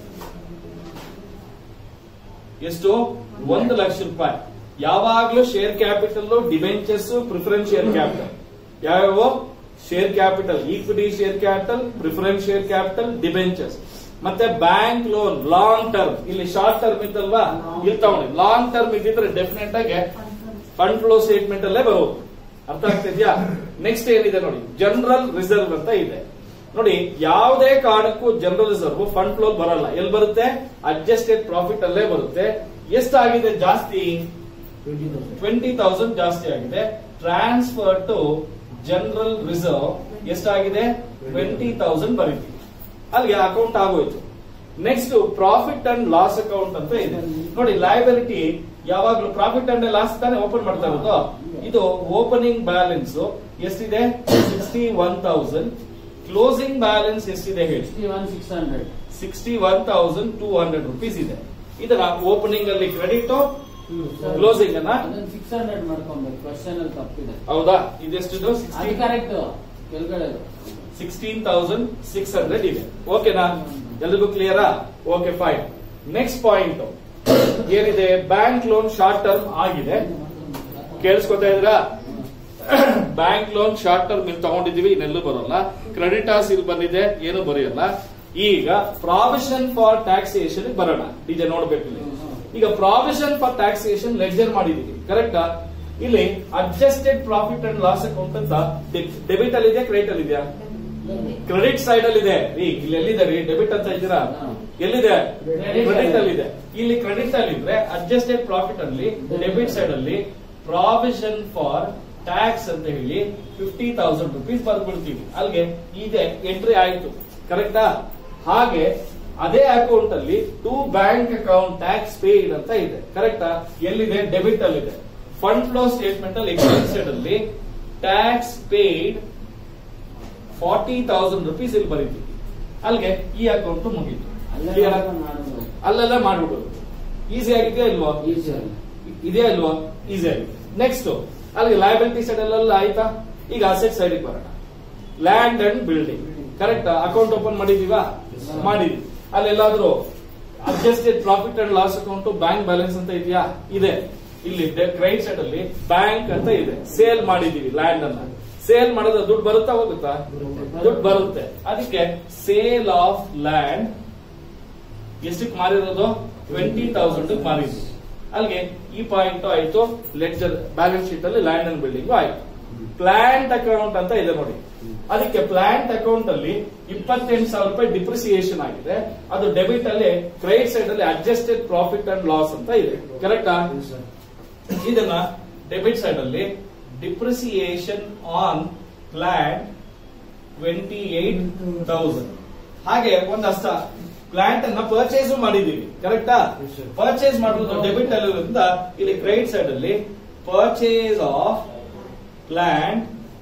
ಎಷ್ಟು ಒಂದು ಲಕ್ಷ ರೂಪಾಯಿ ಯಾವಾಗ್ಲೂ share capital debentures preference share capital ಯಾವ್ಯಾವ share capital equity share capital preference share capital debentures ಮತ್ತೆ ಬ್ಯಾಂಕ್ ಲೋನ್ ಲಾಂಗ್ ಟರ್ಮ್ ಇಲ್ಲಿ ಶಾರ್ಟ್ ಟರ್ಮ್ ಇದ್ದಲ್ವಾ ಇಲ್ಲಿ ತಗೊಂಡಿ ಲಾಂಗ್ ಟರ್ಮ್ ಇದ್ದಿದ್ರೆ ಡೆಫಿನೆಟ್ ಆಗಿ ಫಂಡ್ ಫ್ಲೋ ಸ್ಟೇಟ್ಮೆಂಟ್ ಅಲ್ಲೇ ಬರೋದು ಅರ್ಥ ಆಗ್ತಿದ್ಯಾ ನೆಕ್ಸ್ಟ್ ಏನಿದೆ ನೋಡಿ ಜನರಲ್ ರಿಸರ್ವ್ ಅಂತ ಇದೆ ನೋಡಿ ಯಾವುದೇ ಕಾರಣಕ್ಕೂ ಜನರಲ್ ರಿಸರ್ವ್ ಫಂಡ್ ಫ್ಲೋ ಬರಲ್ಲ ಎಲ್ಲಿ ಬರುತ್ತೆ ಅಡ್ಜಸ್ಟೆಡ್ ಪ್ರಾಫಿಟ್ ಅಲ್ಲೇ ಬರುತ್ತೆ ಎಷ್ಟಾಗಿದೆ ಜಾಸ್ತಿ ಟ್ವೆಂಟಿ ತೌಸಂಡ್ ಟ್ವೆಂಟಿ ತೌಸಂಡ್ ಜಾಸ್ತಿ ಆಗಿದೆ ಟ್ರಾನ್ಸ್ಫರ್ ಟು ಜನರಲ್ ರಿಸರ್ವ್ ಎಷ್ಟಾಗಿದೆ ಟ್ವೆಂಟಿ ತೌಸಂಡ್ ಬರೀತೀವಿ ಅಲ್ಲಿಗೆ ಅಕೌಂಟ್ ಆಗೋಯ್ತು next profit and loss account ಅಂತ ಇದೆ ನೋಡಿ ಲಯಬಿಲಿಟಿ ಯಾವಾಗ್ಲೂ ಪ್ರಾಫಿಟ್ ಅಂಡ್ ಲಾಸ್ ತಾನೇ ಓಪನ್ ಮಾಡ್ತಾ ಇರೋದು ಇದು ಓಪನಿಂಗ್ ಬ್ಯಾಲೆನ್ಸ್ ಎಷ್ಟಿದೆ sixty one thousand closing balance ಎಷ್ಟಿದೆ ಹೇಳಿ sixty one six hundred sixty one thousand two hundred rupees ಇದೆ ಇದರ ಓಪನಿಂಗ್ ಅಲ್ಲಿ ಕ್ರೆಡಿಟ್ ಕ್ಲೋಸಿಂಗ್ ಅನ್ನ ಅದನ್ನ ಸಿಕ್ಸ್ ಹಂಡ್ರೆಡ್ ಮಾಡ್ಕೊಬೇಕು ಕ್ವಶನ್ ಅಲ್ಲಿ ತಪ್ಪಿದೆ ಹೌದಾ ಇದೆಷ್ಟಿದು ಅದು ಸಿಕ್ಸ್ಟಿ ಕರೆಕ್ಟ್ ಕೆಳಗಡೆ ಸಿಕ್ಸ್ಟೀನ್ ತೌಸಂಡ್ ಸಿಕ್ಸ್ ಹಂಡ್ರೆಡ್ ಇದೆ ಓಕೆನಾ ಎಲ್ರಿಗೂ ಕ್ಲಿಯರಾ ಓಕೆ ಫೈನ್ ನೆಕ್ಸ್ಟ್ ಪಾಯಿಂಟ್ ಏನಿದೆ ಬ್ಯಾಂಕ್ ಲೋನ್ ಶಾರ್ಟ್ ಟರ್ಮ್ ಆಗಿದೆ ಕೇಳಿಸ್ಕೊತಾ ಇದ್ರ ಬ್ಯಾಂಕ್ ಲೋನ್ ಶಾರ್ಟ್ ಟರ್ಮ್ ಇಲ್ಲಿ ತಗೊಂಡಿದೀವಿ ಇನ್ನೆಲ್ಲೂ ಬರೋಲ್ಲ ಕ್ರೆಡಿಟಾರ್ಸ್ ಇಲ್ಲಿ ಬಂದಿದೆ ಏನು ಬರೆಯಲ್ಲ ಈಗ ಪ್ರಾವಿಷನ್ ಫಾರ್ ಟ್ಯಾಕ್ಸೇಷನ್ ಬರೋಣ ಡಿಜೆ ನೋಡ್ಬೇಕು ಇಲ್ಲಿ. ಈಗ ಪ್ರಾವಿಷನ್ ಫಾರ್ ಟ್ಯಾಕ್ಸೇಷನ್ ಲೆಡ್ಜರ್ ಮಾಡಿದೀವಿ ಕರೆಕ್ಟಾ ಇಲ್ಲಿ adjusted profit and loss account ಅಂತ ಡೆಬಿಟ್ ಅಲ್ಲಿ ಇದೆಯಾ ಕ್ರೆಡಿಟ್ ಅಲ್ಲಿ ಇದೆಯಾ ಕ್ರೆಡಿಟ್ ಸೈಡ್ ಅಲ್ಲಿ ಇದೆ ರೀ ಇಲ್ಲಿ ಎಲ್ಲಿದೆ ರೀ ಡೆಬಿಟ್ ಅಂತ ಇದ್ದೀರಾ ಎಲ್ಲಿದೆ Credit ಕ್ರೆಡಿಟ್ ಅಲ್ಲಿ. ಅಲ್ಲಿ ಇದೆ ಇಲ್ಲಿ ಕ್ರೆಡಿಟ್ ಅಲ್ಲಿ ಇದ್ರೆ ಅಡ್ಜಸ್ಟೆಡ್ ಪ್ರಾಫಿಟ್ ಅಲ್ಲಿ ಡೆಬಿಟ್ ಸೈಡ್ ಅಲ್ಲಿ ಪ್ರಾವಿಷನ್ ಫಾರ್ ಟ್ಯಾಕ್ಸ್ ಅಂತ ಹೇಳಿ ಫಿಫ್ಟಿ ತೌಸಂಡ್ ರುಪೀಸ್ ಬರ್ಬಿಡ್ತೀವಿ ಅಲ್ಲಿಗೆ ಇದೆ ಎಂಟ್ರಿ ಆಯ್ತು ಕರೆಕ್ಟಾ ಹಾಗೆ ಅದೇ ಅಕೌಂಟ್ ಅಲ್ಲಿ to bank account tax paid ಅಂತ ಇದೆ ಕರೆಕ್ಟಾ ಎಲ್ಲಿದೆ ಡೆಬಿಟ್ ಅಲ್ಲಿ ಇದೆ ಫಂಡ್ ಫ್ಲೋ ಸ್ಟೇಟ್ಮೆಂಟ್ ಅಲ್ಲಿ ಎಕ್ಸ್ಪೆನ್ಸ್ ಸೈಡ್ ಅಲ್ಲಿ tax paid forty thousand rupees ಇಲ್ಲಿ ಬರೀತೀವಿ ಅಲ್ಲಿಗೆ ಈ ಅಕೌಂಟ್ ಮುಗೀತು Clear ಆ? ಮಾಡೋದು ಅಲ್ಲೆಲ್ಲ ಮಾಡ್ಬಿಡೋದು ಈಸಿ ಆಗಿದೆಯಾ ಇಲ್ವಾ ಈಸಿ ಅಲ್ಲ ಇದೆಯಾ ಇಲ್ವಾ ಈಸಿ ಆಗಿದೆ ನೆಕ್ಸ್ಟ್ ಅಲ್ಲಿಗೆ ಲಯಬಿಲಿಟಿ ಸೈಡ್ ಅಲ್ಲೆಲ್ಲ ಆಯ್ತಾ ಈಗ ಅಸೆಟ್ ಸೈಡ್ ಬರೋಣ land and building correct account open ಮಾಡಿದೀವಾ ಮಾಡಿದ್ವಿ ಅಲ್ಲೆಲ್ಲಾದ್ರೂ adjusted profit and loss account bank balance ಅಂತ ಇದೆಯಾ ಇದೆ ಇಲ್ಲಿ ಕ್ರೆಡಿಟ್ ಸೈಡ್ ಅಲ್ಲಿ ಬ್ಯಾಂಕ್ ಅಂತ ಇದೆ ಸೇಲ್ ಮಾಡಿದೀವಿ ಲ್ಯಾಂಡ್ ಅನ್ನ ಸೇಲ್ ಮಾಡಿದ್ರೆ ದುಡ್ಡು ಬರುತ್ತಾ ಹೋಗುತ್ತಾ ದುಡ್ಡು ಬರುತ್ತೆ ಅದಕ್ಕೆ ಸೇಲ್ ಆಫ್ ಲ್ಯಾಂಡ್ ಎಷ್ಟಕ್ಕೆ ಮಾರಿರೋದು ಟ್ವೆಂಟಿ ತೌಸಂಡ್ ಮಾರಿದ್ವಿ ಅಲ್ಲಿಗೆ ಈ ಪಾಯಿಂಟ್ ಆಯ್ತು ಲೆಡ್ಜರ್ ಬ್ಯಾಲೆನ್ಸ್ ಶೀಟ್ ಅಲ್ಲಿ ಲ್ಯಾಂಡ್ ಅಂಡ್ ಬಿಲ್ಡಿಂಗ್ ಆಯ್ತು ಪ್ಲಾಂಟ್ ಅಕೌಂಟ್ ಅಂತ ಇದೆ ನೋಡಿ ಅದಕ್ಕೆ ಪ್ಲಾಂಟ್ ಅಕೌಂಟ್ ಅಲ್ಲಿ ಇಪ್ಪತ್ತೆಂಟು ಸಾವಿರ ರೂಪಾಯಿ ಡಿಪ್ರಿಸಿಯೇಷನ್ ಆಗಿದೆ ಅದು ಡೆಬಿಟ್ ಅಲ್ಲಿ ಕ್ರೆಡಿಟ್ ಸೈಡ್ ಅಲ್ಲಿ ಅಡ್ಜಸ್ಟೆಡ್ ಪ್ರಾಫಿಟ್ ಅಂಡ್ ಲಾಸ್ ಅಂತ ಇದೆ ಕರೆಕ್ಟಾ ಇದನ್ನ ಡೆಬಿಟ್ ಸೈಡ್ ಅಲ್ಲಿ depreciation on plant twenty eight thousand ಹಾಗೆ ಒಂದಷ್ಟ ಪ್ಲಾಂಟ್ ಅನ್ನ ಪರ್ಚೇಸ್ ಮಾಡಿದೀವಿ ಕರೆಕ್ಟಾ Yes, sir. ಪರ್ಚೇಸ್ ಮಾಡೋದು ಡೆಬಿಟ್ ಅಲ್ಲಿರೋದ್ರಿಂದ ಇಲ್ಲಿ ಕ್ರೆಡಿಟ್ ಸೈಡ್ ಅಲ್ಲಿ purchase of plant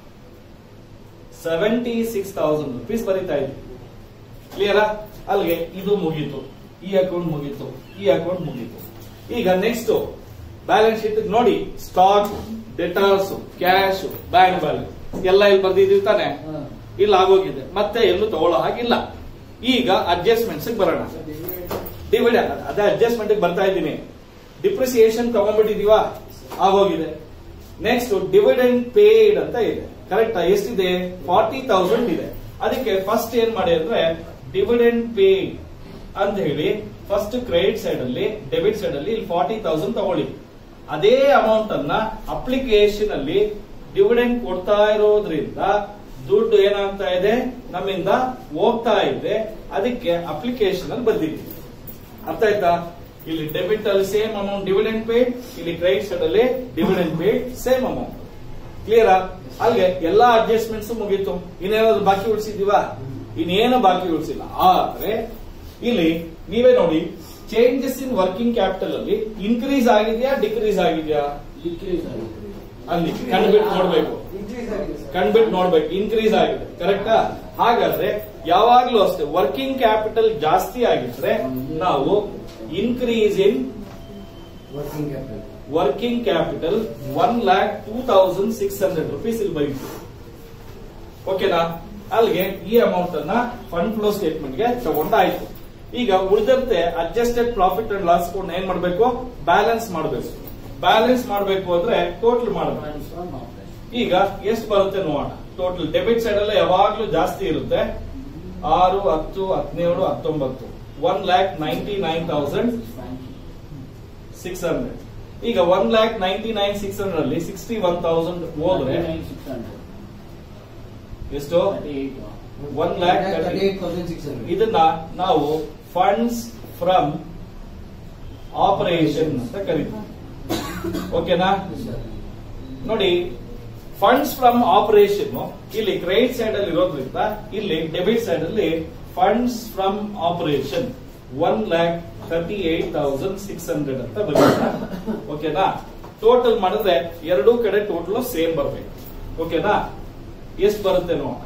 seventy six thousand rupees ಬರೀತಾ ಇದ್ವಿ ಕ್ಲಿಯರಾ ಅಲ್ಲಿಗೆ ಇದು ಮುಗೀತು ಈ ಅಕೌಂಟ್ ಮುಗೀತು ಈ ಅಕೌಂಟ್ ಮುಗೀತು ಈಗ ನೆಕ್ಸ್ಟ್ ಬ್ಯಾಲೆನ್ಸ್ ಶೀಟ್ ನೋಡಿ stock debtors cash bank balance ಎಲ್ಲ ಇಲ್ಲಿ ಬರ್ದಿದೀವಿ ತಾನೆ ಹಾ. ಇಲ್ಲಿ ಆಗೋಗಿದೆ ಮತ್ತೆ ಎಲ್ಲೂ ತಗೊಳ್ಳೋ ಹಾಗಿಲ್ಲ ಈಗ ಅಡ್ಜಸ್ಟ್ಮೆಂಟ್ಸ್ ಬರೋಣ ಡಿವಿಡ್ ಅದೇ ಅಡ್ಜಸ್ಟ್ಮೆಂಟ್ ಬರ್ತಾ ಇದ್ದೀನಿ ಡಿಪ್ರಿಸಿಯೇಷನ್ ತಗೊಂಡ್ಬಿಟ್ಟಿದೀವಾ ಆಗೋಗಿದೆ ನೆಕ್ಸ್ಟ್ ಡಿವಿಡೆಂಡ್ ಪೇಯ್ಡ್ ಅಂತ ಇದೆ ಕರೆಕ್ಟ್ ಎಷ್ಟಿದೆ ಫಾರ್ಟಿ ತೌಸಂಡ್ ಇದೆ ಅದಕ್ಕೆ ಫಸ್ಟ್ ಏನ್ ಮಾಡಿ ಅಂದ್ರೆ ಡಿವಿಡೆಂಡ್ ಪೇ ಅಂತ ಹೇಳಿ ಫಸ್ಟ್ ಕ್ರೆಡಿಟ್ ಸೈಡ್ ಅಲ್ಲಿ ಡೆಬಿಟ್ ಸೈಡ್ ಅಲ್ಲಿ ಇಲ್ಲಿ ಫಾರ್ಟಿ ತೌಸಂಡ್ ತಗೊಳ್ಳಿ ಅದೇ ಅಮೌಂಟ್ ಅನ್ನ ಅಪ್ಲಿಕೇಶನ್ ಅಲ್ಲಿ ಡಿವಿಡೆಂಡ್ ಕೊಡ್ತಾ ಇರೋದ್ರಿಂದ ದುಡ್ಡು ಏನಾಗ್ತಾ ಇದೆ ನಮ್ಮಿಂದ ಹೋಗ್ತಾ ಇದೆ ಅದಕ್ಕೆ ಅಪ್ಲಿಕೇಶನ್ ಅಲ್ಲಿ ಬಂದಿದ್ದೀವಿ ಅರ್ಥ ಆಯ್ತಾ ಇಲ್ಲಿ ಡೆಬಿಟ್ ಅಲ್ಲಿ ಸೇಮ್ ಅಮೌಂಟ್ ಡಿವಿಡೆಂಡ್ ಪೇಡ್ ಇಲ್ಲಿ ಕ್ರೆಡಿಟ್ ಸೈಡ್ ಅಲ್ಲಿ ಡಿವಿಡೆಂಡ್ ಪೇಡ್ ಸೇಮ್ ಅಮೌಂಟ್ ಕ್ಲಿಯರಾ ಅಲ್ಲಿಗೆ ಎಲ್ಲಾ ಅಡ್ಜಸ್ಟ್ಮೆಂಟ್ಸ್ ಮುಗೀತು ಇನ್ನೇನಾದ್ರು ಬಾಕಿ ಉಳಿಸಿದೀವಾ ಇನ್ನೇನು ಬಾಕಿ ಉಳಿಸಿಲ್ಲ ಆದ್ರೆ ಇಲ್ಲಿ ನೀವೇ ನೋಡಿ ಚೇಂಜಸ್ ಇನ್ ವರ್ಕಿಂಗ್ ಕ್ಯಾಪಿಟಲ್ ಅಲ್ಲಿ ಇನ್ಕ್ರೀಸ್ ಆಗಿದೆಯಾ ಡಿಕ್ರೀಸ್ ಆಗಿದೆಯಾ ಡಿಕ್ರೀಸ್ ಆಗಿದೆ ಅಲ್ಲಿ ಕಂಡ್ಬಿಟ್ಟು ನೋಡ್ಬೇಕು ಇನ್ಕ್ರೀಸ್ ಆಗಿದೆ ಸರ್ ಕಂಡ್ಬಿಟ್ಟು ನೋಡ್ಬೇಕು ಇನ್ಕ್ರೀಸ್ ಆಗಿದೆ ಕರೆಕ್ಟಾ ಹಾಗಾದ್ರೆ ಯಾವಾಗ್ಲೂ ಅಷ್ಟೇ ವರ್ಕಿಂಗ್ ಕ್ಯಾಪಿಟಲ್ ಜಾಸ್ತಿ ಆಗಿದ್ರೆ ನಾವು increase in working capital working capital one lakh two thousand six hundred rupees ಇಲ್ಲಿ ಬರೀತೀವಿ ಓಕೆನಾ ಅಲ್ಲಿಗೆ ಈ ಅಮೌಂಟ್ ಅನ್ನ ಫಂಡ್ ಫ್ಲೋ ಸ್ಟೇಟ್ಮೆಂಟ್ ಗೆ ತಗೊಂಡಾಯ್ತು ಈಗ ಉಳಿದಂತೆ ಅಡ್ಜಸ್ಟೆಡ್ ಪ್ರಾಫಿಟ್ ಅಂಡ್ ಲಾಸ್ ಕೊಂಡು ಏನ್ ಮಾಡ್ಬೇಕು ಬ್ಯಾಲೆನ್ಸ್ ಮಾಡಬೇಕು ಬ್ಯಾಲೆನ್ಸ್ ಮಾಡಬೇಕು ಅಂದ್ರೆ ಟೋಟಲ್ ಮಾಡಬೇಕು Funds from operation. ಈಗ ಎಷ್ಟು ಬರುತ್ತೆ ನೋಡೋಣ ಟೋಟಲ್ ಡೆಬಿಟ್ ಸೈಡ್ ಎಲ್ಲ ಯಾವಾಗ್ಲೂ ಜಾಸ್ತಿ ಇರುತ್ತೆ ಆರು ಹತ್ತು ಹದಿನೇಳು ಹತ್ತೊಂಬತ್ತು one lakh ninety nine thousand Thank you. Six hundred ಈಗ one lakh ninety nine six hundred ಅಲ್ಲಿ ಸಿಕ್ಸ್ಟಿ ಒನ್ ತೌಸಂಡ್ ಹೋದ್ರೆ 39,600. ಎಷ್ಟು 38. One lakh thirty eight thousand six hundred ಇದನ್ನ ನಾವು ಫಂಡ್ಸ್ ಫ್ರಮ್ ಆಪರೇಷನ್ ಅಂತ ಕರಿತೀವಿ ಓಕೆನಾ ನೋಡಿ ಫಂಡ್ಸ್ ಫ್ರಮ್ ಆಪರೇಷನ್ ಇಲ್ಲಿ ಕ್ರೆಡಿಟ್ ಸೈಡ್ ಅಲ್ಲಿ ಇರೋದ್ರಿಂದ ಇಲ್ಲಿ ಡೆಬಿಟ್ ಸೈಡ್ ಅಲ್ಲಿ funds from operation one lakh thirty eight thousand six hundred ಅಂತ ಬರುತ್ತೆ ಓಕೆನಾ ಟೋಟಲ್ ಮಾಡಿದ್ರೆ ಎರಡೂ ಕಡೆ ಟೋಟಲ್ ಸೇಮ್ ಬರಬೇಕು ಓಕೆನಾ ಎಷ್ಟು ಬರುತ್ತೆ ನೋಡೋಣ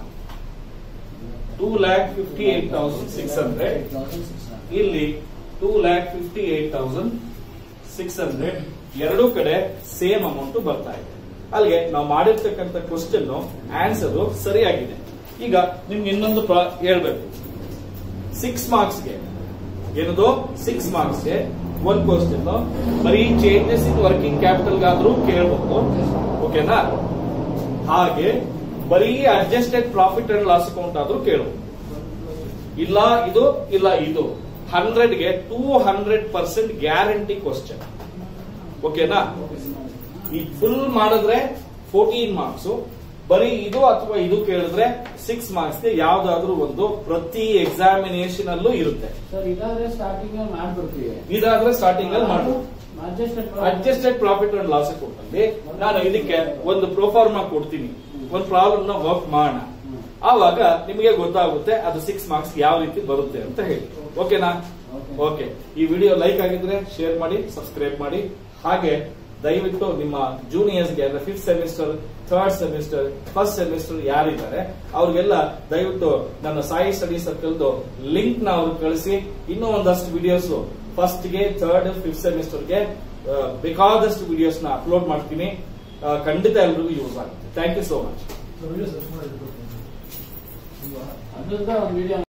two lakh fifty eight thousand six hundred 38,600. ಇಲ್ಲಿ two lakh fifty eight thousand six hundred ಎರಡೂ ಕಡೆ ಸೇಮ್ ಅಮೌಂಟ್ ಬರ್ತಾ ಇದೆ ಅಲ್ಲಿಗೆ ನಾವು ಮಾಡಿರ್ತಕ್ಕಂಥ ಕ್ವಶನ್ ಆನ್ಸರ್ ಸರಿಯಾಗಿದೆ ಈಗ ನಿಮ್ಗೆ ಇನ್ನೊಂದು ಪ್ರ- ಹೇಳ್ಬೇಕು ಸಿಕ್ಸ್ ಮಾರ್ಕ್ಸ್ಗೆ ಏನದು ಸಿಕ್ಸ್ ಮಾರ್ಕ್ಸ್ಗೆ ಒಂದ್ ಕ್ವಶನ್ ಬರೀ ಚೇಂಜಸ್ ಇನ್ ವರ್ಕಿಂಗ್ ಕ್ಯಾಪಿಟಲ್ಗಾದ್ರೂ ಕೇಳಬಹುದು ಓಕೆನಾ ಹಾಗೆ ಬರೀ adjusted profit and loss account ಆದ್ರೂ ಕೇಳಬಹುದು ಇಲ್ಲ ಇದು ಇಲ್ಲ ಇದು ಹಂಡ್ರೆಡ್ಗೆ two hundred percent guarantee question ಓಕೆನಾ ಈ ಫುಲ್ ಮಾಡಿದ್ರೆ ಫೋರ್ಟೀನ್ ಮಾರ್ಕ್ಸ್ ಬರೀ ಇದು ಅಥವಾ ಇದು ಕೇಳಿದ್ರೆ ಸಿಕ್ಸ್ ಮಾರ್ಕ್ಸ್ಗೆ ಯಾವ್ದಾದ್ರು ಒಂದು ಪ್ರತಿ ಎಕ್ಸಾಮಿನೇಷನ್ ಅಲ್ಲೂ ಇರುತ್ತೆ ಸರ್ ಇದಾದ್ರೆ ಸ್ಟಾರ್ಟಿಂಗ್ ಅಲ್ಲಿ ಮಾಡ್ಬಿಡ್ತೀವಿ ಇದಾದ್ರೆ ಸ್ಟಾರ್ಟಿಂಗ್ ಅಲ್ಲಿ ಮಾಡ್ಬೋದು adjusted adjusted profit and loss account ಅಲ್ಲಿ ನಾನು ಇದಕ್ಕೆ ಒಂದು ಪ್ರೋಫಾರ್ಮಾ ಕೊಡ್ತೀನಿ ಒಂದು ಪ್ರಾಬ್ಲಮ್ ನ ವರ್ಕ್ ಮಾಡೋಣ ಆವಾಗ ನಿಮಗೆ ಗೊತ್ತಾಗುತ್ತೆ ಅದು ಸಿಕ್ಸ್ ಮಾರ್ಕ್ಸ್ ಯಾವ ರೀತಿ ಬರುತ್ತೆ ಅಂತ ಹೇಳಿ ಓಕೆನಾ Okay. ಓಕೆ ಈ ವಿಡಿಯೋ ಲೈಕ್ ಆಗಿದ್ರೆ ಶೇರ್ ಮಾಡಿ ಸಬ್ಸ್ಕ್ರೈಬ್ ಮಾಡಿ ಹಾಗೆ ದಯವಿಟ್ಟು ನಿಮ್ಮ ಜೂನಿಯರ್ಸ್ಗೆ ಅಂದ್ರೆ fifth semester third semester first semester ಯಾರಿದ್ದಾರೆ ಅವ್ರಿಗೆಲ್ಲ ದಯವಿಟ್ಟು ನನ್ನ ಸಾಯಿ ಸ್ಟಡಿ ಸರ್ಕಲ್ದು ಲಿಂಕ್ ನ ಅವ್ರಿಗೆ ಕಳಿಸಿ ಇನ್ನೂ ಒಂದಷ್ಟು ವಿಡಿಯೋಸ್ ಫಸ್ಟ್ ಗೆ ಥರ್ಡ್ ಫಿಫ್ತ್ ಸೆಮಿಸ್ಟರ್ಗೆ ಬೇಕಾದಷ್ಟು ವಿಡಿಯೋಸ್ ನ ಅಪ್ಲೋಡ್ ಮಾಡ್ತೀನಿ ಆ, ಖಂಡಿತ ಎಲ್ರಿಗೂ ಯೂಸ್ ಆಗುತ್ತೆ ಥ್ಯಾಂಕ್ ಯು ಸೋ ಮಚ್ ಅದ್ರದ್ದು ಒಂದು ವಿಡಿಯೋ